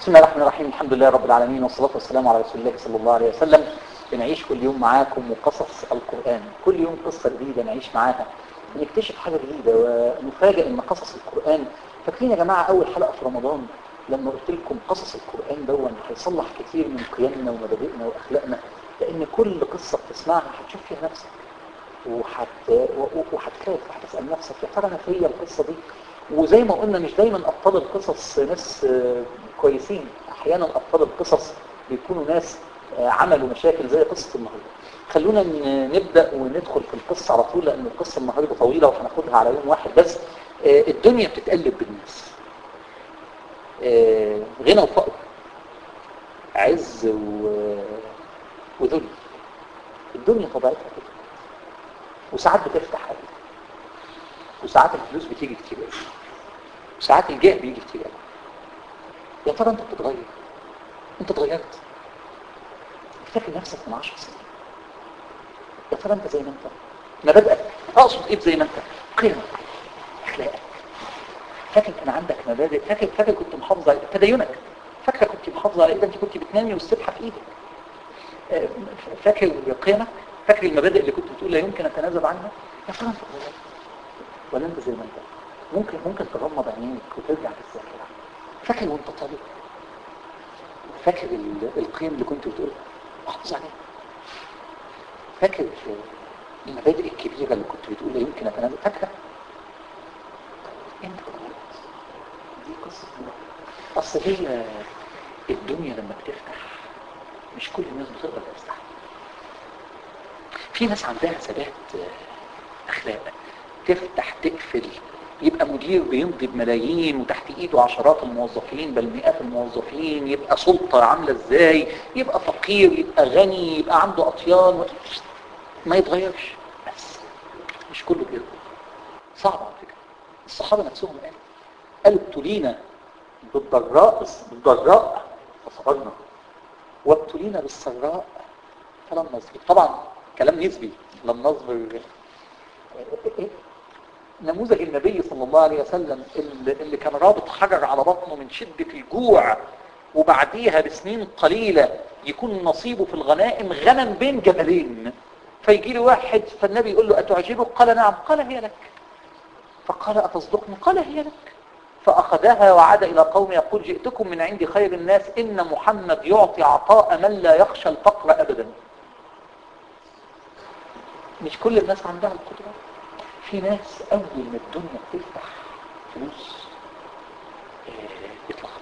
بسم الله الرحمن الرحيم الحمد لله رب العالمين والصلاة والسلام على رسول الله صلى الله عليه وسلم بنعيش كل يوم معاكم وقصص القرآن كل يوم قصة جديدة نعيش معاها نكتشف حاجة جديدة ونفاجئ ان قصص القرآن فاكرين يا جماعة اول حلقة في رمضان لما قلت لكم قصص القرآن دون هيصلح كتير من قيمنا ومبادئنا واخلاقنا لان كل قصة بتسمعها هتشوف فيها نفسك وحت... وهتخاف وهتسأل نفسك يا ترى انا فيا القصة دي وزي ما قلنا مش دايما ابطال القصص ناس كويسين احيانا ابطال القصص بيكونوا ناس عملوا مشاكل زي قصة النهاردة خلونا نبدأ وندخل في القصة على طول لان القصة النهاردة طويلة وهناخدها على يوم واحد بس الدنيا بتتقلب بالناس غنى وفقر عز و... وذل الدنيا طبيعتها كده وساعات بتفتح قوي وساعات الفلوس بتيجي كتير قوي وساعات الجاه بيجي كتير قوي يا ترى انت بتتغير انت اتغيرت فاكر نفسك من 10 سنين يا ترى انت زي ما انت مبادئك اقصد ايه زي ما انت قيمك اخلاقك فاكر كان عندك مبادئ فاكر فاكر كنت محافظ على تدينك فاكره كنت محافظه على ايه انت كنت بتنامي والسبحه في ايدك فاكر قيمك فاكر المبادئ اللي كنت بتقول لا يمكن اتنازل عنها يا ترى انت اتغيرت ولا انت زي ما انت ممكن ممكن تغمض عينيك وترجع في الذاكره فاكر وانت طالب فاكر القيم اللي كنت بتقولها محافظ عليها فاكر المبادئ الكبيرة اللي كنت بتقول لا يمكن اتنازل فاكرة انت اتغيرت دي قصة اصل هي الدنيا لما بتفتح مش كل الناس بتقدر تفتح في ناس عندها ثبات اخلاق تفتح تقفل يبقى مدير بيمضي بملايين وتحت ايده عشرات الموظفين بل مئات الموظفين يبقى سلطة عاملة ازاي يبقى فقير يبقى غني يبقى عنده اطيان ما يتغيرش بس مش كله كده صعب على فكرة الصحابة نفسهم قالوا قالوا ابتلينا بالضراء بالضراء فصبرنا وابتلينا بالسراء فلم نصبر طبعا كلام نسبي لم نصبر نموذج النبي صلى الله عليه وسلم اللي كان رابط حجر على بطنه من شدة الجوع وبعديها بسنين قليلة يكون نصيبه في الغنائم غنم بين جبلين فيجي له واحد فالنبي يقول له أتعجبك قال نعم قال هي لك فقال أتصدقني قال هي لك فأخذها وعاد إلى قوم يقول جئتكم من عند خير الناس إن محمد يعطي عطاء من لا يخشى الفقر أبدا مش كل الناس عندها القدرة في ناس أول ما الدنيا بتفتح فلوس يتلخبط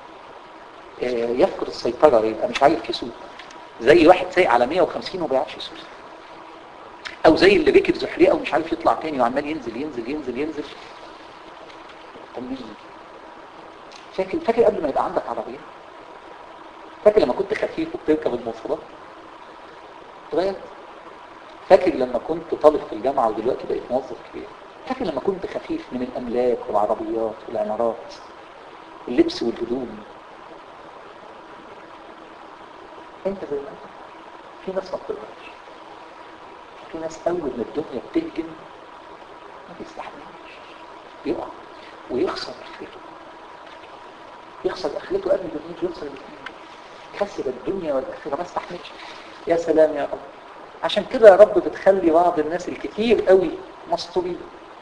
يفقد السيطرة يبقى مش عارف يسوق زي واحد سايق على 150 وما بيعرفش يسوق او زي اللي ركب زحليقه ومش عارف يطلع تاني وعمال ينزل ينزل ينزل ينزل طمني فاكر فاكر قبل ما يبقى عندك عربيه فاكر لما كنت خفيف وبتركب المواصلات اتغيرت فاكر لما كنت طالب في الجامعة ودلوقتي بقيت موظف كبير فاكر لما كنت خفيف من الأملاك والعربيات والعمارات اللبس والهدوم انت زي ما انت في ناس ما بتقدرش في ناس أول ما الدنيا بتهجم ما بيستحملش يقع ويخسر آخرته يخسر آخرته قبل ما يموت يخسر الاثنين خسر الدنيا والآخرة ما استحملش يا سلام يا رب عشان كده يا رب بتخلي بعض الناس الكتير قوي مسطورين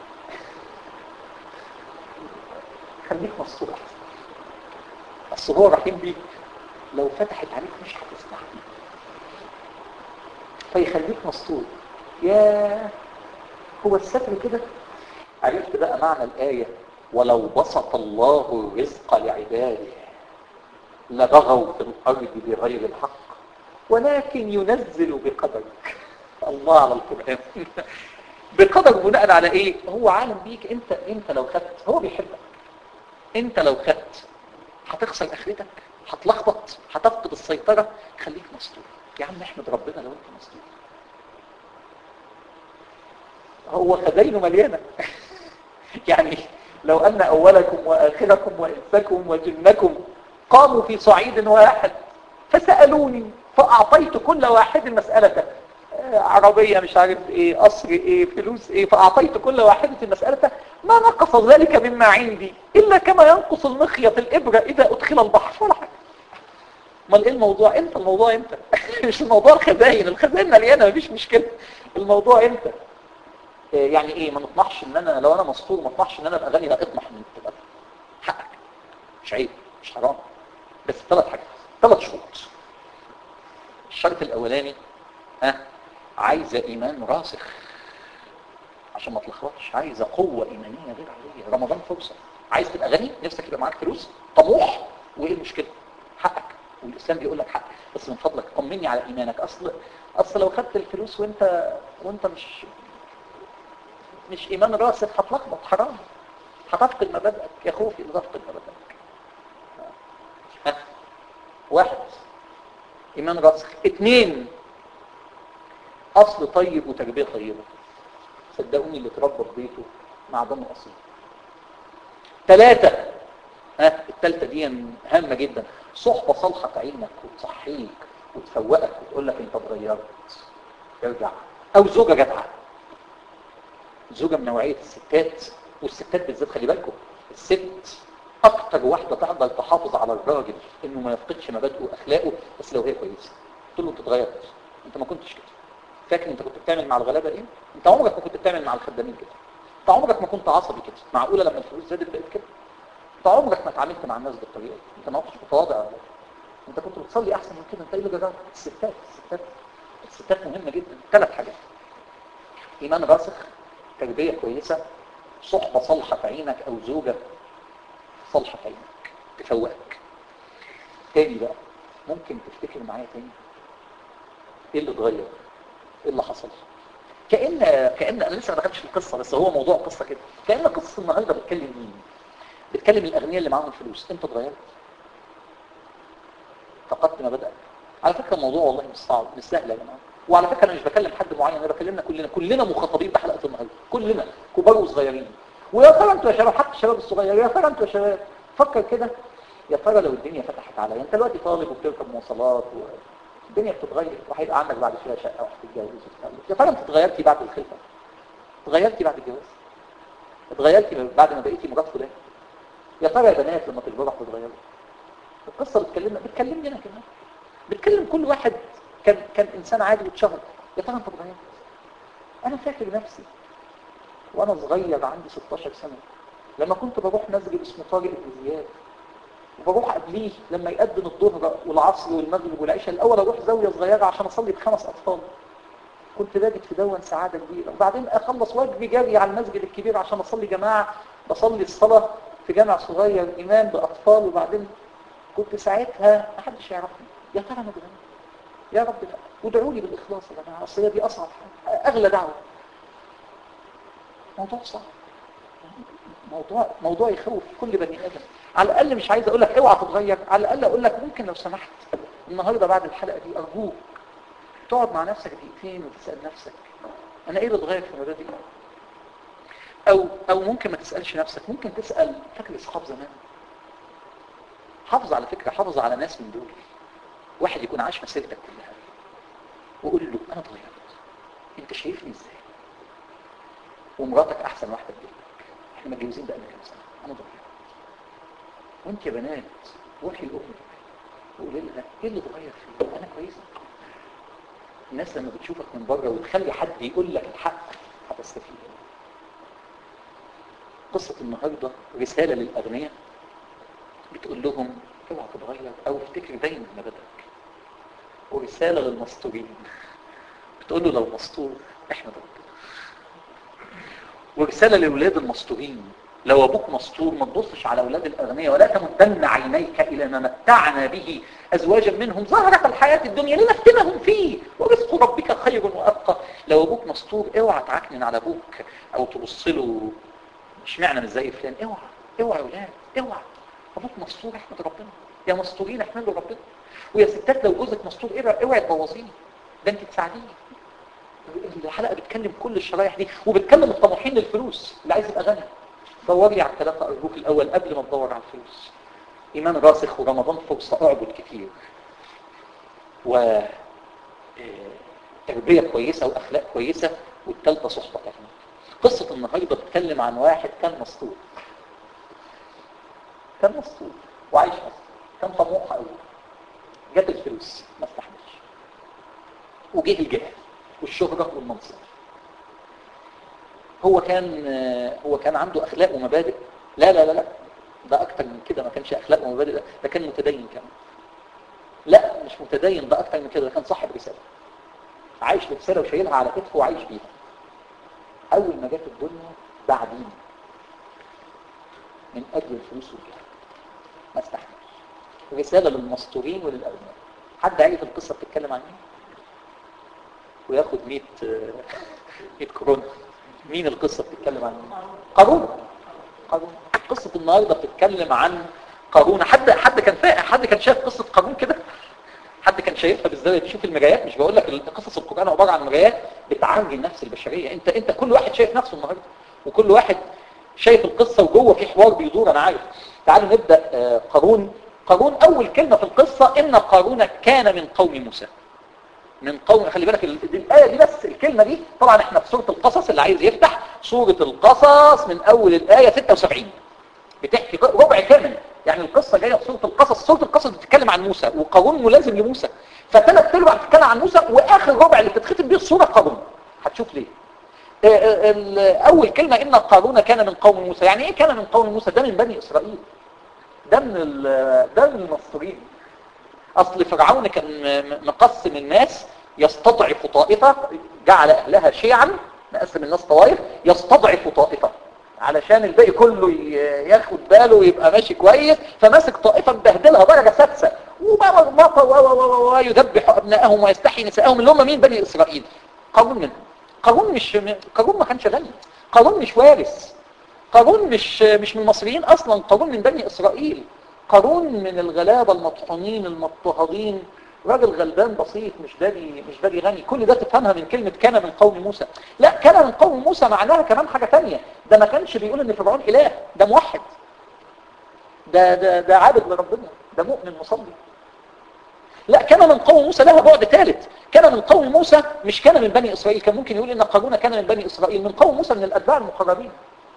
خليك مسطور اصل هو رحيم بيك لو فتحت عليك مش هتستحمل فيخليك مسطور يا هو الستر كده عرفت بقى معنى الآية ولو بسط الله الرزق لعباده لبغوا في الأرض بغير الحق ولكن ينزل بقدر الله على القرآن بقدر بناء على ايه هو عالم بيك انت انت لو خدت هو بيحبك انت لو خدت هتخسر اخرتك هتلخبط هتفقد السيطرة خليك مسطور يا عم احمد ربنا لو انت مسطور هو خزينه مليانة يعني لو ان اولكم واخركم وانسكم وجنكم قاموا في صعيد واحد فسألوني فأعطيت كل واحد مسألته عربية مش عارف ايه قصر ايه فلوس ايه فأعطيت كل واحدة مسألته ما نقص ذلك مما عندي إلا كما ينقص المخيط الإبرة إذا أدخل البحر ولا حاجة امال ايه الموضوع انت الموضوع انت مش الموضوع الخزاين الخزاين مليانه مفيش مشكله الموضوع انت إيه يعني ايه ما نطمحش ان انا لو انا مسطور ما اطمحش ان انا ابقى غني لا اطمح ان انت تبقى حقك مش عيب مش حرام بس ثلاث حاجات ثلاث شروط الشرط الاولاني ها عايزه ايمان راسخ عشان ما تلخبطش عايزه قوه ايمانيه غير عاديه رمضان فرصه عايز تبقى غني نفسك يبقى معاك فلوس طموح وايه المشكله حقك والاسلام بيقول لك حق بس من فضلك طمني على ايمانك اصل اصل لو خدت الفلوس وانت وانت مش مش ايمان راسخ هتلخبط حرام هتفقد مبادئك يا خوفي تفقد مبادئك ها. واحد ايمان راسخ اثنين اصل طيب وتربيه طيبه صدقوني اللي اتربى في بيته مع دم اصيل ثلاثة ها الثالثة دي هامة جدا صحبة صالحة تعينك وتصحيك وتفوقك وتقول لك انت اتغيرت ارجع او زوجة جدعة زوجة من نوعية الستات والستات بالذات خلي بالكم الست اكتر واحدة تقدر تحافظ على الراجل انه ما يفقدش مبادئه واخلاقه بس لو هي كويسة تقول له انت اتغيرت انت ما كنتش كده فاكر انت كنت بتعمل مع الغلابة ايه انت عمرك ما كنت بتعمل مع الخدامين كده انت عمرك ما كنت عصبي كده معقولة لما الفلوس زادت بقيت كده انت عمرك ما اتعاملت مع الناس بالطريقه دي انت ما كنتش متواضع ولا انت كنت بتصلي احسن من كده انت ايه اللي جربت الستات الستات الستات مهمه جدا ثلاث حاجات ايمان راسخ تربيه كويسه صحبه صالحه في عينك او زوجه صالحه في عينك تفوقك تاني بقى ممكن تفتكر معايا تاني ايه اللي اتغير ايه اللي حصل كأن كأن انا لسه ما دخلتش في القصه بس هو موضوع القصه كده كأن قصه النهارده بتكلم مين بتكلم الاغنياء اللي معاهم فلوس انت اتغيرت فقدت مبادئك على فكره الموضوع والله مش صعب مش سهل يا جماعه وعلى فكره انا مش بكلم حد معين انا بكلمنا كلنا كلنا مخاطبين بحلقه النهارده كلنا كبار وصغيرين ويا ترى انتوا يا شباب حتى الشباب الصغير يا ترى انتوا يا شباب فكر كده يا ترى لو الدنيا فتحت عليا انت دلوقتي طالب وبتركب مواصلات والدنيا بتتغير وهيبقى عندك بعد شويه شقه وهتتجوز وتتجوز يا ترى انت اتغيرتي بعد الخلفه اتغيرتي بعد الجواز اتغيرتي بعد ما بقيتي مرات فلان يا ترى يا بنات لما تكبروا هتتغيروا القصه بتكلمنا بتكلمني انا كمان بتكلم كل واحد كان كان انسان عادي واتشهر يا ترى انت اتغيرت انا فاكر نفسي وانا صغير عندي 16 سنه لما كنت بروح مسجد اسمه طارق بن زياد وبروح قبليه لما يأذن الظهر والعصر والمغرب والعشاء الاول اروح زاويه صغيره عشان اصلي بخمس اطفال كنت باجد في دون سعاده كبيره وبعدين اخلص واجبي جري على المسجد الكبير عشان اصلي جماعه بصلي الصلاه في جامع صغير إمام بأطفال وبعدين كنت ساعتها محدش يعرفني يا ترى انا بغني يا رب وادعوا لي بالإخلاص يا جماعة أصل دي أصعب حاجة أغلى دعوة موضوع صعب موضوع موضوع يخوف كل بني آدم على الأقل مش عايز أقول لك اوعى تتغير على الأقل أقول لك ممكن لو سمحت النهاردة بعد الحلقة دي أرجوك تقعد مع نفسك دقيقتين وتسأل نفسك أنا إيه اللي اتغير في مبادئي أو أو ممكن ما تسألش نفسك ممكن تسأل فاكر أصحاب زمان حافظ على فكرة حافظ على ناس من دول واحد يكون عاش مسيرتك كلها وقول له أنا اتغيرت أنت شايفني إزاي ومراتك أحسن واحدة في بيتك إحنا متجوزين بقالنا كام سنة أنا اتغيرت وأنت يا بنات روحي لأمك وقولي لها إيه اللي اتغير فيك أنا كويسة الناس لما بتشوفك من بره وتخلي حد يقول لك الحق هتستفيد قصة النهاردة رسالة للأغنياء بتقول لهم اوعى تتغير او افتكر دايما مبادئك ورسالة للمسطورين بتقول له لو مسطور احمد ربنا ورسالة لأولاد المسطورين لو أبوك مسطور ما تبصش على أولاد الأغنياء ولا تمدن عينيك إلى ما متعنا به أزواجا منهم ظهرت الحياة الدنيا لنفتنهم فيه ورزق ربك خير وأبقى لو أبوك مسطور اوعى تعكنن على أبوك أو تبص له اشمعنى مش زي فلان اوعى اوعى يا ولاد اوعى ابوك مستور احمد ربنا يا مستورين احمدوا ربنا ويا ستات لو جوزك مستور اوعى تبوظيه ده انت تساعديه الحلقه بتكلم كل الشرايح دي وبتكلم الطموحين للفلوس اللي عايز يبقى غني دوري على الثلاثه ارجوك الاول قبل ما تدور على الفلوس ايمان راسخ ورمضان فرصه اعبد كتير و تربيه كويسه واخلاق كويسه والثالثه صحبه كمان قصه النهارده بتتكلم عن واحد كان مسطور كان مسطول وعايش مسطول كان طموح قوي جت الفلوس ما استحملش وجه الجاه والشهرة والمنصب هو كان هو كان عنده اخلاق ومبادئ لا لا لا لا ده اكتر من كده ما كانش اخلاق ومبادئ ده, ده كان متدين كمان لا مش متدين ده اكتر من كده ده كان صاحب رساله عايش برساله وشايلها على كتفه وعايش بيها اول ما جت الدنيا بعدين من اجل الفلوس والجاه ما استحملش رساله للمستورين وللاغنياء حد عارف القصه بتتكلم عن مين وياخد 100 100 كورونا مين القصة بتتكلم عن مين قارون قارون قصة النهاردة بتتكلم عن قارون حد حد كان فاهم حد كان شايف قصة قارون كده حد كان شايفها بالزاوية تشوف المرايات مش بقول لك قصص القرآن عبارة عن مرايات بتعالج النفس البشرية انت انت كل واحد شايف نفسه النهاردة وكل واحد شايف القصة وجوه في حوار بيدور انا عارف تعالوا نبدأ قارون قارون اول كلمة في القصة ان قارون كان من قوم موسى من قوم خلي بالك الآية دي بس الكلمة دي طبعا احنا في سورة القصص اللي عايز يفتح سورة القصص من أول الآية 76 بتحكي ربع كامل يعني القصة جاية في سورة القصص سورة القصص بتتكلم عن موسى وقارون ملازم لموسى فثلاث ارباع بتتكلم عن موسى وآخر ربع اللي بتتختم بيه السورة قارون هتشوف ليه أول كلمة إن قارون كان من قوم موسى يعني إيه كان من قوم موسى ده من بني إسرائيل ده من ده من المصريين أصل فرعون كان مقسم الناس يستضعف طائفة جعل أهلها شيعا مقسم الناس طوائف يستضعف طائفة علشان الباقي كله ياخد باله ويبقى ماشي كويس فماسك طائفة مبهدلها درجة سادسة ويذبح أبنائهم ويستحي نسائهم اللي هم مين بني إسرائيل قارون منهم قارون مش قارون ما كانش غني قارون مش وارث قارون مش مش من المصريين أصلا قارون من بني إسرائيل قارون من الغلابة المطحونين المضطهدين راجل غلبان بسيط مش باقي مش باقي غني كل ده تفهمها من كلمة كان من قوم موسى لا كان من قوم موسى معناها كمان حاجة تانية ده ما كانش بيقول ان فرعون اله ده موحد ده ده ده عابد لربنا ده مؤمن مصلي لا كان من قوم موسى لها بعد ثالث كان من قوم موسى مش كان من بني اسرائيل كان ممكن يقول ان قارون كان من بني اسرائيل من قوم موسى من الاتباع المقربين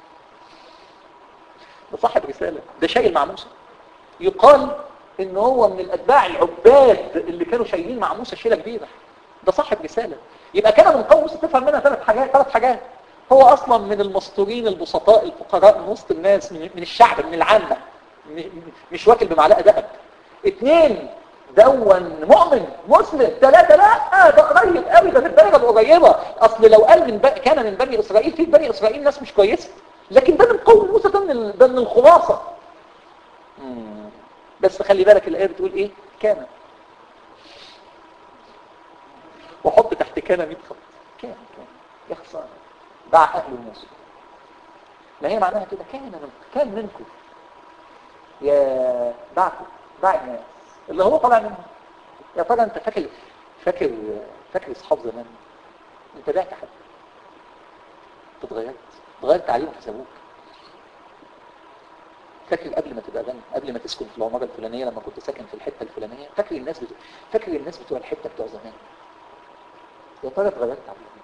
ده صاحب رسالة ده شايل مع موسى يقال ان هو من الاتباع العباد اللي كانوا شايلين مع موسى شيله كبيره ده صاحب رساله يبقى كان من قوم موسى تفهم منها ثلاث حاجات ثلاث حاجات هو اصلا من المستورين البسطاء الفقراء من وسط الناس من, من الشعب من العامه مش واكل بمعلقه ذهب اثنين دون مؤمن مسلم ثلاثة لا ده قريب قوي ده في الدرجة القريبة اصل لو قال من بقى كان من بني اسرائيل في بني اسرائيل ناس مش كويسة لكن ده من قوم موسى ده من ده من الخلاصة بس خلي بالك الآية بتقول ايه كان وحط تحت كان 100 خط كان كان يا خسارة باع أهل الناس ما هي معناها كده كان من كان منكم يا باعكم باع الناس اللي هو طالع منهم يا ترى انت فاكر فاكر فاكر اصحاب زمان انت بعت حد اتغيرت اتغيرت عليهم حسابوك فاكر قبل ما تبقى غني قبل ما تسكن في العمارة الفلانية لما كنت ساكن في الحتة الفلانية فاكر الناس بتوع فاكر الناس بتوع الحتة بتوع زمان يا ترى اتغيرت عليهم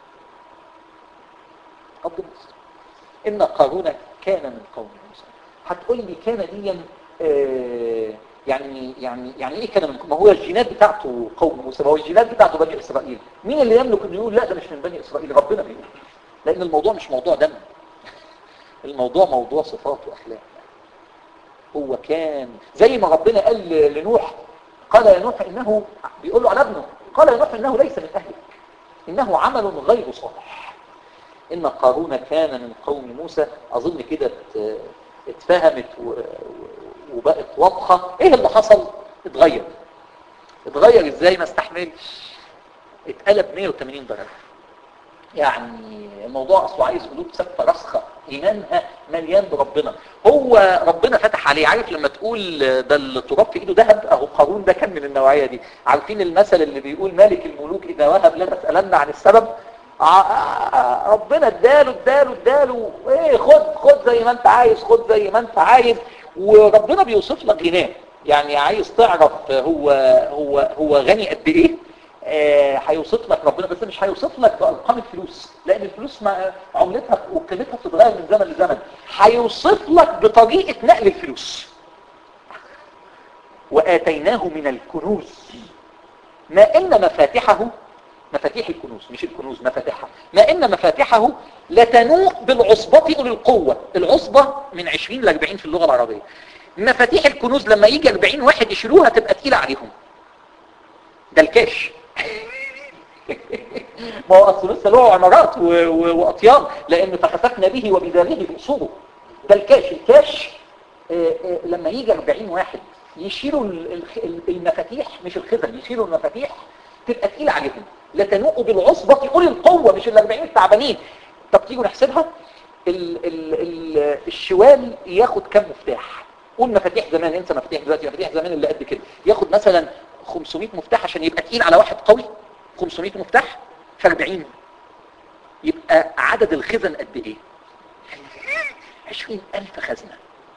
ربنا إن قارون كان من قوم موسى هتقول لي كان دي آه يعني يعني يعني ايه كان من ما هو الجينات بتاعته قوم موسى ما هو الجينات بتاعته بني اسرائيل مين اللي يملك انه يقول لا ده مش من بني اسرائيل ربنا بيقول لان الموضوع مش موضوع دم الموضوع موضوع صفات واخلاق هو كان زي ما ربنا قال لنوح قال يا نوح انه بيقول له على ابنه قال يا نوح انه ليس من اهلك انه عمل غير صالح ان قارون كان من قوم موسى اظن كده اتفهمت وبقت واضحه ايه اللي حصل اتغير اتغير ازاي ما استحملش اتقلب 180 درجه يعني الموضوع اصله عايز قلوب ثابته راسخه ايمانها مليان بربنا هو ربنا فتح عليه عارف لما تقول ده التراب في ايده ذهب اهو قارون ده كان من النوعيه دي عارفين المثل اللي بيقول مالك الملوك اذا وهب لا تسالن عن السبب ربنا اداله اداله اداله ايه خد خد زي ما انت عايز خد زي ما انت عايز وربنا بيوصف لك غناه يعني عايز تعرف هو هو هو غني قد ايه هيوصف آه لك ربنا بس مش هيوصف لك بارقام الفلوس لان الفلوس ما عملتها وقيمتها بتتغير من زمن لزمن هيوصف لك بطريقه نقل الفلوس وآتيناه من الكنوز ما إن مفاتحه مفاتيح الكنوز مش الكنوز مفاتيحها ما إن مفاتحه لتنوء بالعصبة أولي القوة العصبة من 20 ل 40 في اللغة العربية مفاتيح الكنوز لما يجي 40 واحد يشيلوها تبقى تقيلة عليهم ده الكاش ما هو اصل لسه له عمارات و- و- واطيان لان فخسفنا به وبداره باصوله ده الكاش الكاش آه، آه، لما يجي 40 واحد يشيلوا ال- الخ- ال- المفاتيح مش الخزن يشيلوا المفاتيح تبقى تقيله عليهم لتنوء بالعصبة أولي القوة مش ال 40 التعبانين طب تيجوا نحسبها ال ال ال الشوال ياخد كم مفتاح قول مفاتيح زمان انسى مفاتيح دلوقتي مفاتيح زمان اللي قد كده ياخد مثلا 500 مفتاح عشان يبقى تقيل على واحد قوي 500 مفتاح في 40 يبقى عدد الخزن قد ايه 20000 خزنه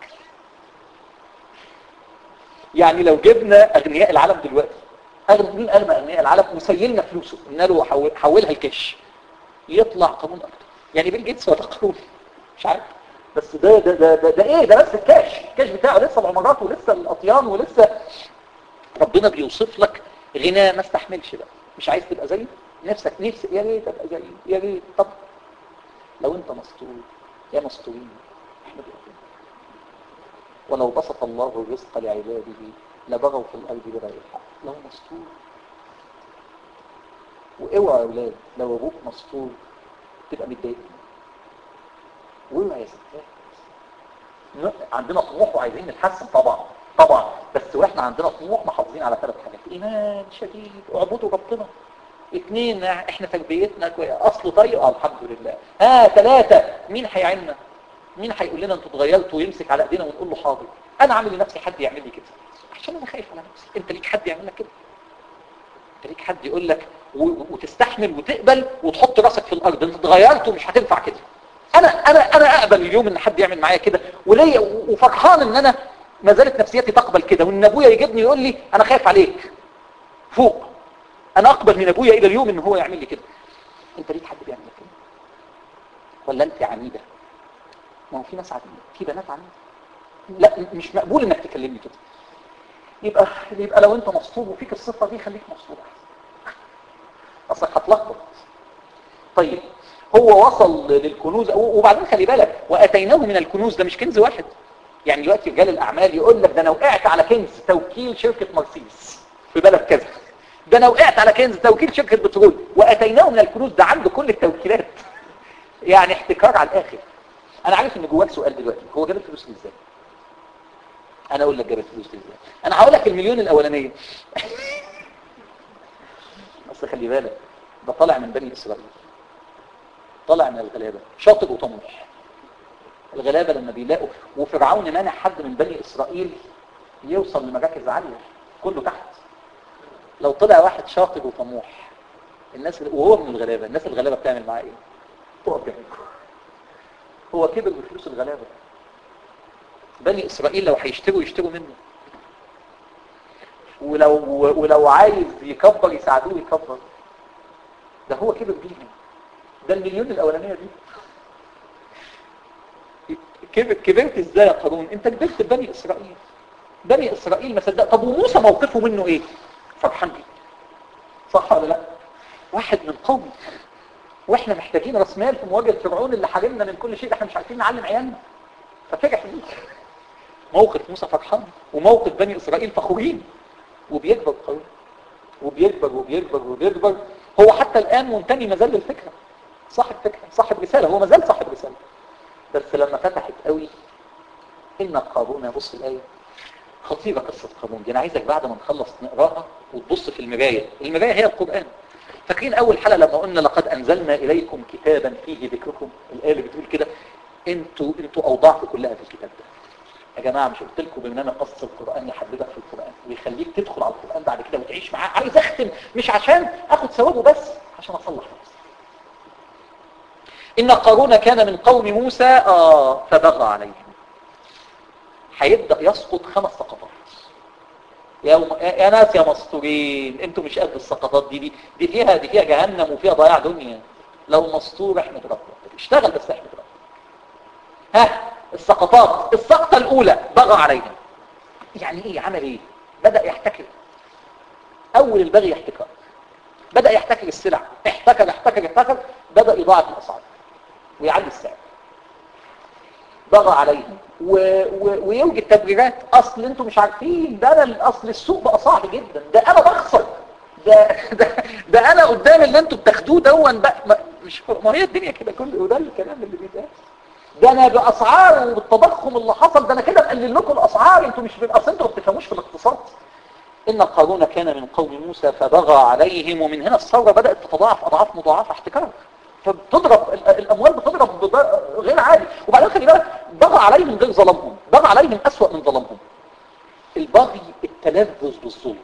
يعني لو جبنا اغنياء العالم دلوقتي أغنى مين اغنى اغنياء العالم وسيلنا فلوسه قلنا له حول حولها الكاش يطلع قانون اكتر يعني بيل جيتس ولا قانون مش عارف بس ده ده ده ده, ده ايه ده بس الكاش الكاش بتاعه لسه العمارات ولسه الاطيان ولسه ربنا بيوصف لك غنى ما استحملش بقى مش عايز تبقى زيه نفسك نفسك يا ريت ابقى زيه يا ريت طب لو انت مستور يا مستورين احمد ربنا ولو بسط الله الرزق لعباده لبغوا في الارض بغير الحق لو مستور واوعى يا اولاد لو ابوك مستور تبقى متضايق واوعى يا ستات ن- عندنا طموح وعايزين نتحسن طبعا طبعا بس واحنا عندنا طموح محافظين على ثلاث حاجات ايمان شديد اعبدوا ربنا اثنين احنا تربيتنا كويس اصل طيب اه الحمد لله ها ثلاثة مين هيعيننا مين هيقول لنا انتوا اتغيرتوا ويمسك على ايدينا ونقول له حاضر انا عامل لنفسي حد يعمل لي كده عشان انا خايف على نفسي انت ليك حد يعمل لك كده انت ليك حد يقول لك و- وتستحمل وتقبل وتحط راسك في الارض انت اتغيرت ومش هتنفع كده انا انا انا اقبل اليوم ان حد يعمل معايا كده وليا وفرحان ان انا ما زالت نفسيتي تقبل كده وان ابويا يجيبني يقول لي انا خايف عليك فوق انا اقبل من ابويا الى اليوم ان هو يعمل لي كده انت ليك حد بيعمل لك كده ولا انت عنيده ما هو في ناس عنيده في بنات عنيده لا مش مقبول انك تكلمني كده يبقى يبقى لو انت مسطول وفيك الصفه دي خليك مسطول احسن اصلك هتلخبط طيب هو وصل للكنوز وبعدين خلي بالك واتيناه من الكنوز ده مش كنز واحد يعني دلوقتي رجال الاعمال يقول لك ده انا وقعت على كنز توكيل شركه مرسيدس في بلد كذا ده انا وقعت على كنز توكيل شركه بترول واتيناه من الكنوز ده عنده كل التوكيلات يعني احتكار على الاخر انا عارف ان جواك سؤال دلوقتي هو جاب الفلوس دي ازاي انا اقول لك جاب الفلوس دي ازاي انا هقول لك المليون الاولانيه بس خلي بالك ده طالع من بني اسرائيل طالع من الغلابه شاطر وطموح الغلابه لما بيلاقوا وفرعون منع حد من بني اسرائيل يوصل لمراكز عاليه كله تحت لو طلع واحد شاطر وطموح الناس وهو من الغلابه الناس الغلابه بتعمل معاه ايه تقف جنبه هو كبر بفلوس الغلابه بني اسرائيل لو هيشتروا يشتروا منه ولو ولو عايز يكبر يساعدوه يكبر ده هو كبر بيهم ده المليون الاولانيه دي كبر كبرت ازاي يا قارون انت كبرت بني اسرائيل بني اسرائيل ما صدق طب وموسى موقفه منه ايه فرحان بيه صح ولا لا واحد من قومي واحنا محتاجين راس مال في مواجهه فرعون اللي حارمنا من كل شيء احنا مش عارفين نعلم عيالنا ففرح بيه موقف موسى فرحان وموقف بني اسرائيل فخورين وبيكبر قارون وبيكبر وبيكبر وبيكبر هو حتى الان منتمي مازال للفكره صاحب فكره صاحب رساله هو مازال صاحب رساله بس لما فتحت قوي ان قارون بص الايه خطيرة قصة قارون دي انا عايزك بعد ما نخلص نقراها وتبص في المراية المراية هي القرآن فاكرين اول حلقة لما قلنا لقد انزلنا اليكم كتابا فيه ذكركم الايه اللي بتقول كده انتوا انتوا اوضاعكم كلها في الكتاب ده يا جماعة مش قلت لكم بان انا قصة القرآن يحببك في القرآن ويخليك تدخل على القرآن بعد كده وتعيش معاه عايز اختم مش عشان اخد ثوابه بس عشان اصلح نفسي ان قارون كان من قوم موسى آه فبغى عليهم هيبدأ يسقط خمس سقطات يا, م... يا ناس يا مستورين انتوا مش قد السقطات دي دي دي فيها دي فيها جهنم وفيها ضياع دنيا لو مستور احمد ربنا اشتغل بس احمد ربنا ها السقطات السقطة الاولى بغى عليهم يعني ايه عمل ايه بدأ يحتكر أول البغي احتكار بدأ يحتكر السلع احتكر احتكر احتكر بدأ يضاعف الأسعار ويعلي السعر ضغى عليهم و... و... ويوجد تبريرات اصل انتم مش عارفين ده انا الاصل السوق بقى صعب جدا ده انا بخسر ده ده, ده انا قدام اللي انتم بتاخدوه دون بقى ما... مش ما هي الدنيا كده كل وده الكلام اللي بيتقال ده انا باسعار وبالتضخم اللي حصل ده انا كده بقلل لكم الاسعار انتم مش اصل انتم ما بتفهموش في الاقتصاد ان قارون كان من قوم موسى فبغى عليهم ومن هنا الثوره بدات تتضاعف اضعاف مضاعفه احتكار فبتضرب الاموال بتضرب غير عادي وبعدين خلي بالك بغى عليهم غير ظلمهم بغى عليهم اسوأ من ظلمهم البغي التلذذ بالظلم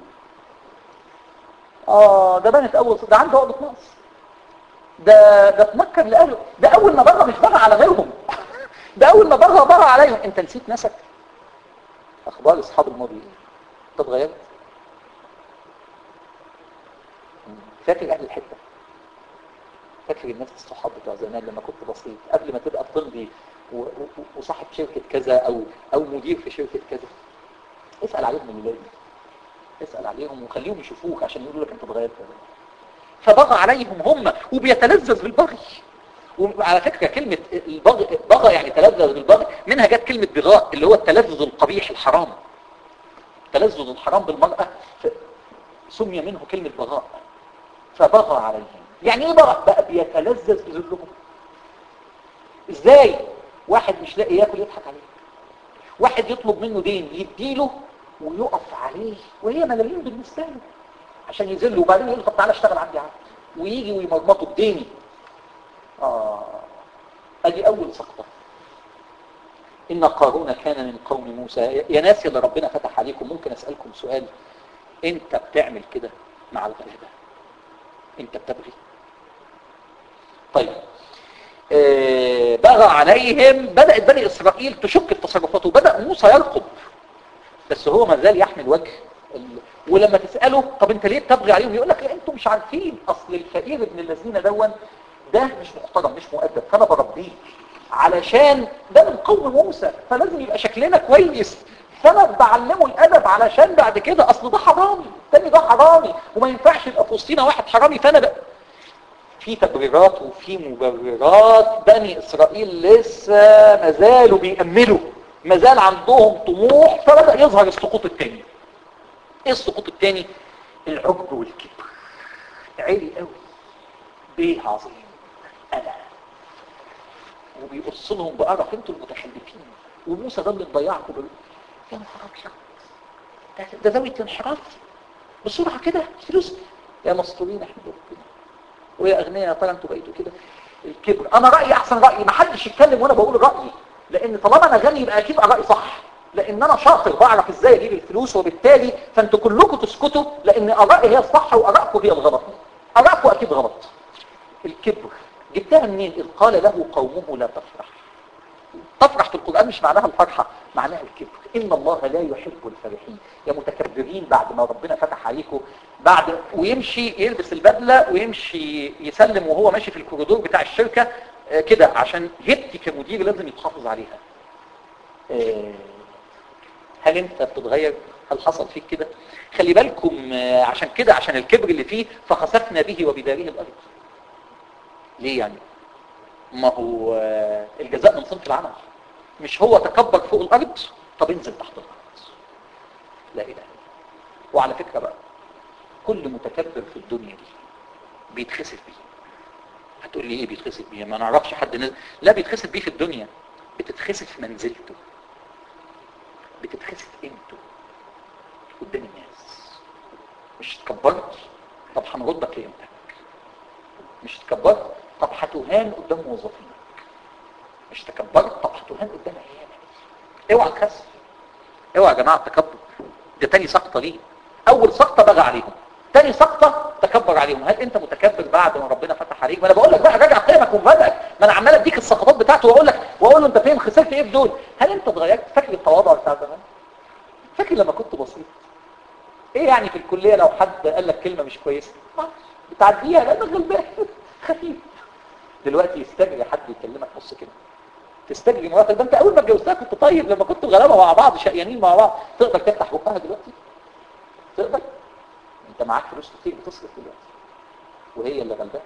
اه ده بنت اول ده عنده عقده نقص ده ده تنكر لاهله ده اول ما بغى مش بغى على غيرهم ده اول ما بغى بغى عليهم انت نسيت نفسك اخبار اصحاب الماضي انت اتغيرت فاكر اهل الحته فاكر الناس الصحاب بتوع زمان لما كنت بسيط قبل ما تبقى بتمضي وصاحب شركة كذا او او مدير في شركة كذا اسأل عليهم الولاد اسأل عليهم وخليهم يشوفوك عشان يقولوا لك انت اتغيرت فبغى عليهم هم وبيتلذذ بالبغي وعلى فكرة كلمة البغي بغى يعني تلذذ بالبغي منها جت كلمة بغاء اللي هو التلذذ القبيح الحرام تلذذ الحرام بالمرأة سمي منه كلمة بغاء فبغى عليهم يعني ايه بقى بقى بيتلذذ بذلهم ازاي واحد مش لاقي ياكل يضحك عليه واحد يطلب منه دين يديله ويقف عليه وهي ملايين بالنسبه له عشان يذله وبعدين يقول طب تعالى اشتغل عندي عبد ويجي ويمرمطه بديني اه ادي اول سقطه ان قارون كان من قوم موسى يا ناس اللي ربنا فتح عليكم ممكن اسالكم سؤال انت بتعمل كده مع الغلابه انت بتبغي طيب آه بغى عليهم بدأت بني إسرائيل تشك في تصرفاته بدأ موسى يرقب بس هو ما زال يحمل وجه ولما تسأله طب انت ليه بتبغي عليهم يقول لك لا انتم مش عارفين اصل الفقير ابن الذين دون ده مش محترم مش مؤدب فانا بربيه علشان ده من قوم موسى فلازم يبقى شكلنا كويس فانا بعلمه الادب علشان بعد كده اصل ده حرامي التاني ده حرامي وما ينفعش يبقى في وسطينا واحد حرامي فانا بقى في تبريرات وفي مبررات بني اسرائيل لسه ما زالوا بيأملوا ما زال عندهم طموح فبدأ يظهر السقوط الثاني ايه السقوط الثاني العجب والكبر عالي قوي بيه عظيم انا وبيقص لهم بقرف انتوا المتخلفين وموسى ده اللي مضيعكم بال... يا نهار ابيض ده ده زاويه انحراف بسرعه كده فلوس يا مسطولين احنا ربنا ويا اغنياء يا ترى انتوا بقيتوا كده الكبر انا رايي احسن رايي ما حدش يتكلم وانا بقول رايي لان طالما انا غني يبقى اكيد رايي صح لان انا شاطر بعرف ازاي اجيب الفلوس وبالتالي فانتوا كلكم تسكتوا لان ارائي هي الصح وارائكم هي الغلط ارائكم اكيد غلط الكبر جبتها منين اذ قال له قومه لا تفرح تفرح في القرآن مش معناها الفرحة معناها الكبر إن الله لا يحب الفرحين يا متكبرين بعد ما ربنا فتح عليكم بعد ويمشي يلبس البدلة ويمشي يسلم وهو ماشي في الكوريدور بتاع الشركة آه كده عشان هبتي كمدير لازم يتحافظ عليها آه هل انت بتتغير هل حصل فيك كده خلي بالكم آه عشان كده عشان الكبر اللي فيه فخسفنا به وبداره الأرض ليه يعني ما هو الجزاء من صنف العمل مش هو تكبر فوق الأرض طب انزل تحت الأرض لا إله وعلى فكرة بقى كل متكبر في الدنيا دي بيتخسف بيه هتقول لي ايه بيتخسف بيه ما نعرفش حد نزل لا بيتخسف بيه في الدنيا بتتخسف منزلته بتتخسف قيمته قدام الناس مش اتكبرت طب هنردك لقيمتك مش اتكبرت طب هتهان قدام موظفينك مش تكبرت طب هتهان قدام عيالك اوعى تخسف اوعى يا جماعه التكبر ده تاني سقطه ليه اول سقطه بغى عليهم تاني سقطه تكبر عليهم هل انت متكبر بعد ما ربنا فتح عليك ما انا بقول لك بقى راجع قيمك ومبادئك ما انا عمال اديك السقطات بتاعته واقول لك واقول له انت فين خسرت ايه في دول هل انت اتغيرت فاكر التواضع بتاع زمان فاكر لما كنت بسيط ايه يعني في الكليه لو حد قال لك كلمه مش كويسه بتعديها لانك غلبان خفيف دلوقتي يستجري حد يكلمك نص كلمه تستجري مراتك ده انت اول ما اتجوزتها كنت طيب لما كنتوا غلابه مع بعض شقيانين مع بعض تقدر تفتح بقها دلوقتي تقدر انت معاك فلوس كتير بتصرف دلوقتي وهي اللي غلبانه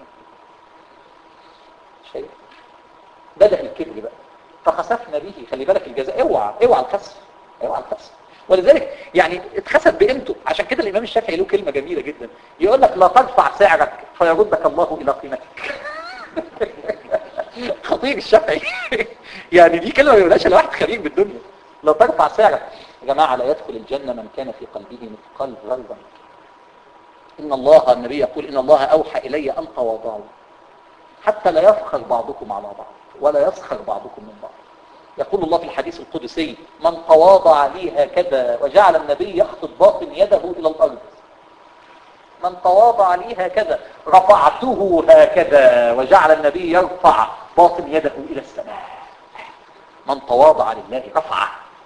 شايف بدأ الكبر بقى فخسفنا به خلي بالك الجزاء اوعى اوعى الخسف اوعى الخسف ولذلك يعني اتخسف بقيمته عشان كده الامام الشافعي له كلمه جميله جدا يقول لك لا ترفع سعرك فيردك الله الى قيمتك خطير الشافعي يعني دي كلمه ما يقولهاش الا واحد خبير بالدنيا لا ترفع سعرك يا جماعه لا يدخل الجنه من كان في قلبه مثقال ذره ان الله النبي يقول ان الله اوحى الي ان تواضعوا حتى لا يفخر بعضكم على بعض ولا يسخر بعضكم من بعض يقول الله في الحديث القدسي من تواضع لي هكذا وجعل النبي يخطب باطن يده إلى الأرض من تواضع لي هكذا رفعته هكذا وجعل النبي يرفع باطن يده إلى السماء من تواضع لله رفعه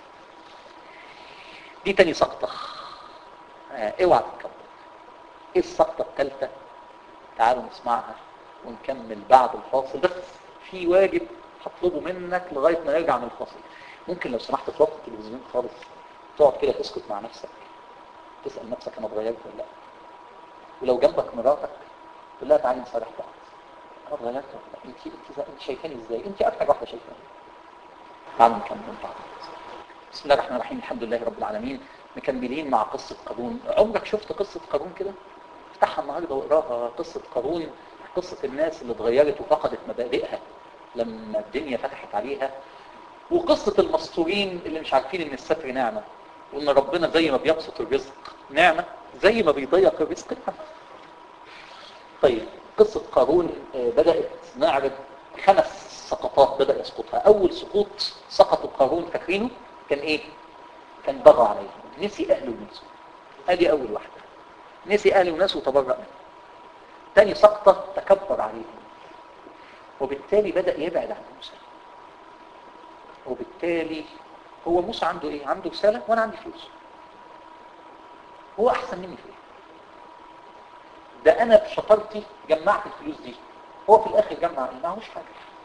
دي تاني سقطة آه، اوعى تتكبر ايه السقطة الثالثة تعالوا نسمعها ونكمل بعد الفاصل بس في واجب هطلبه منك لغاية ما نرجع من الفاصل ممكن لو سمحت توقف التلفزيون خالص تقعد كده تسكت مع نفسك تسأل نفسك انا اتغيرت ولا لا ولو جنبك مراتك تقول لها تعالي نصالح بعض انا اتغيرت ولا لا انت انت انت شايفاني ازاي انت اكتر واحده شايفاني تعالوا نكمل بعض بسم الله الرحمن الرحيم الحمد لله رب العالمين مكملين مع قصة قارون عمرك شفت قصة قارون كده افتحها النهارده واقراها قصة قارون قصة الناس اللي اتغيرت وفقدت مبادئها لما الدنيا فتحت عليها وقصة المستورين اللي مش عارفين ان الستر نعمة وان ربنا زي ما بيبسط الرزق نعمة زي ما بيضيق الرزق نعمة طيب قصة قارون آه، بدأت نعرض خمس سقطات بدأ يسقطها أول سقوط سقط قارون فاكرينه كان إيه؟ كان بغى عليهم نسي أهله وناسه هذه أول واحدة نسي أهله وناسه وتبرأ منه تاني سقطة تكبر عليهم وبالتالي بدأ يبعد عن موسى وبالتالي هو موسى عنده ايه عنده رسالة وانا عندي فلوس هو احسن مني في ايه ده انا بشطارتي جمعت الفلوس دي هو في الاخر جمع ايه معهوش حاجة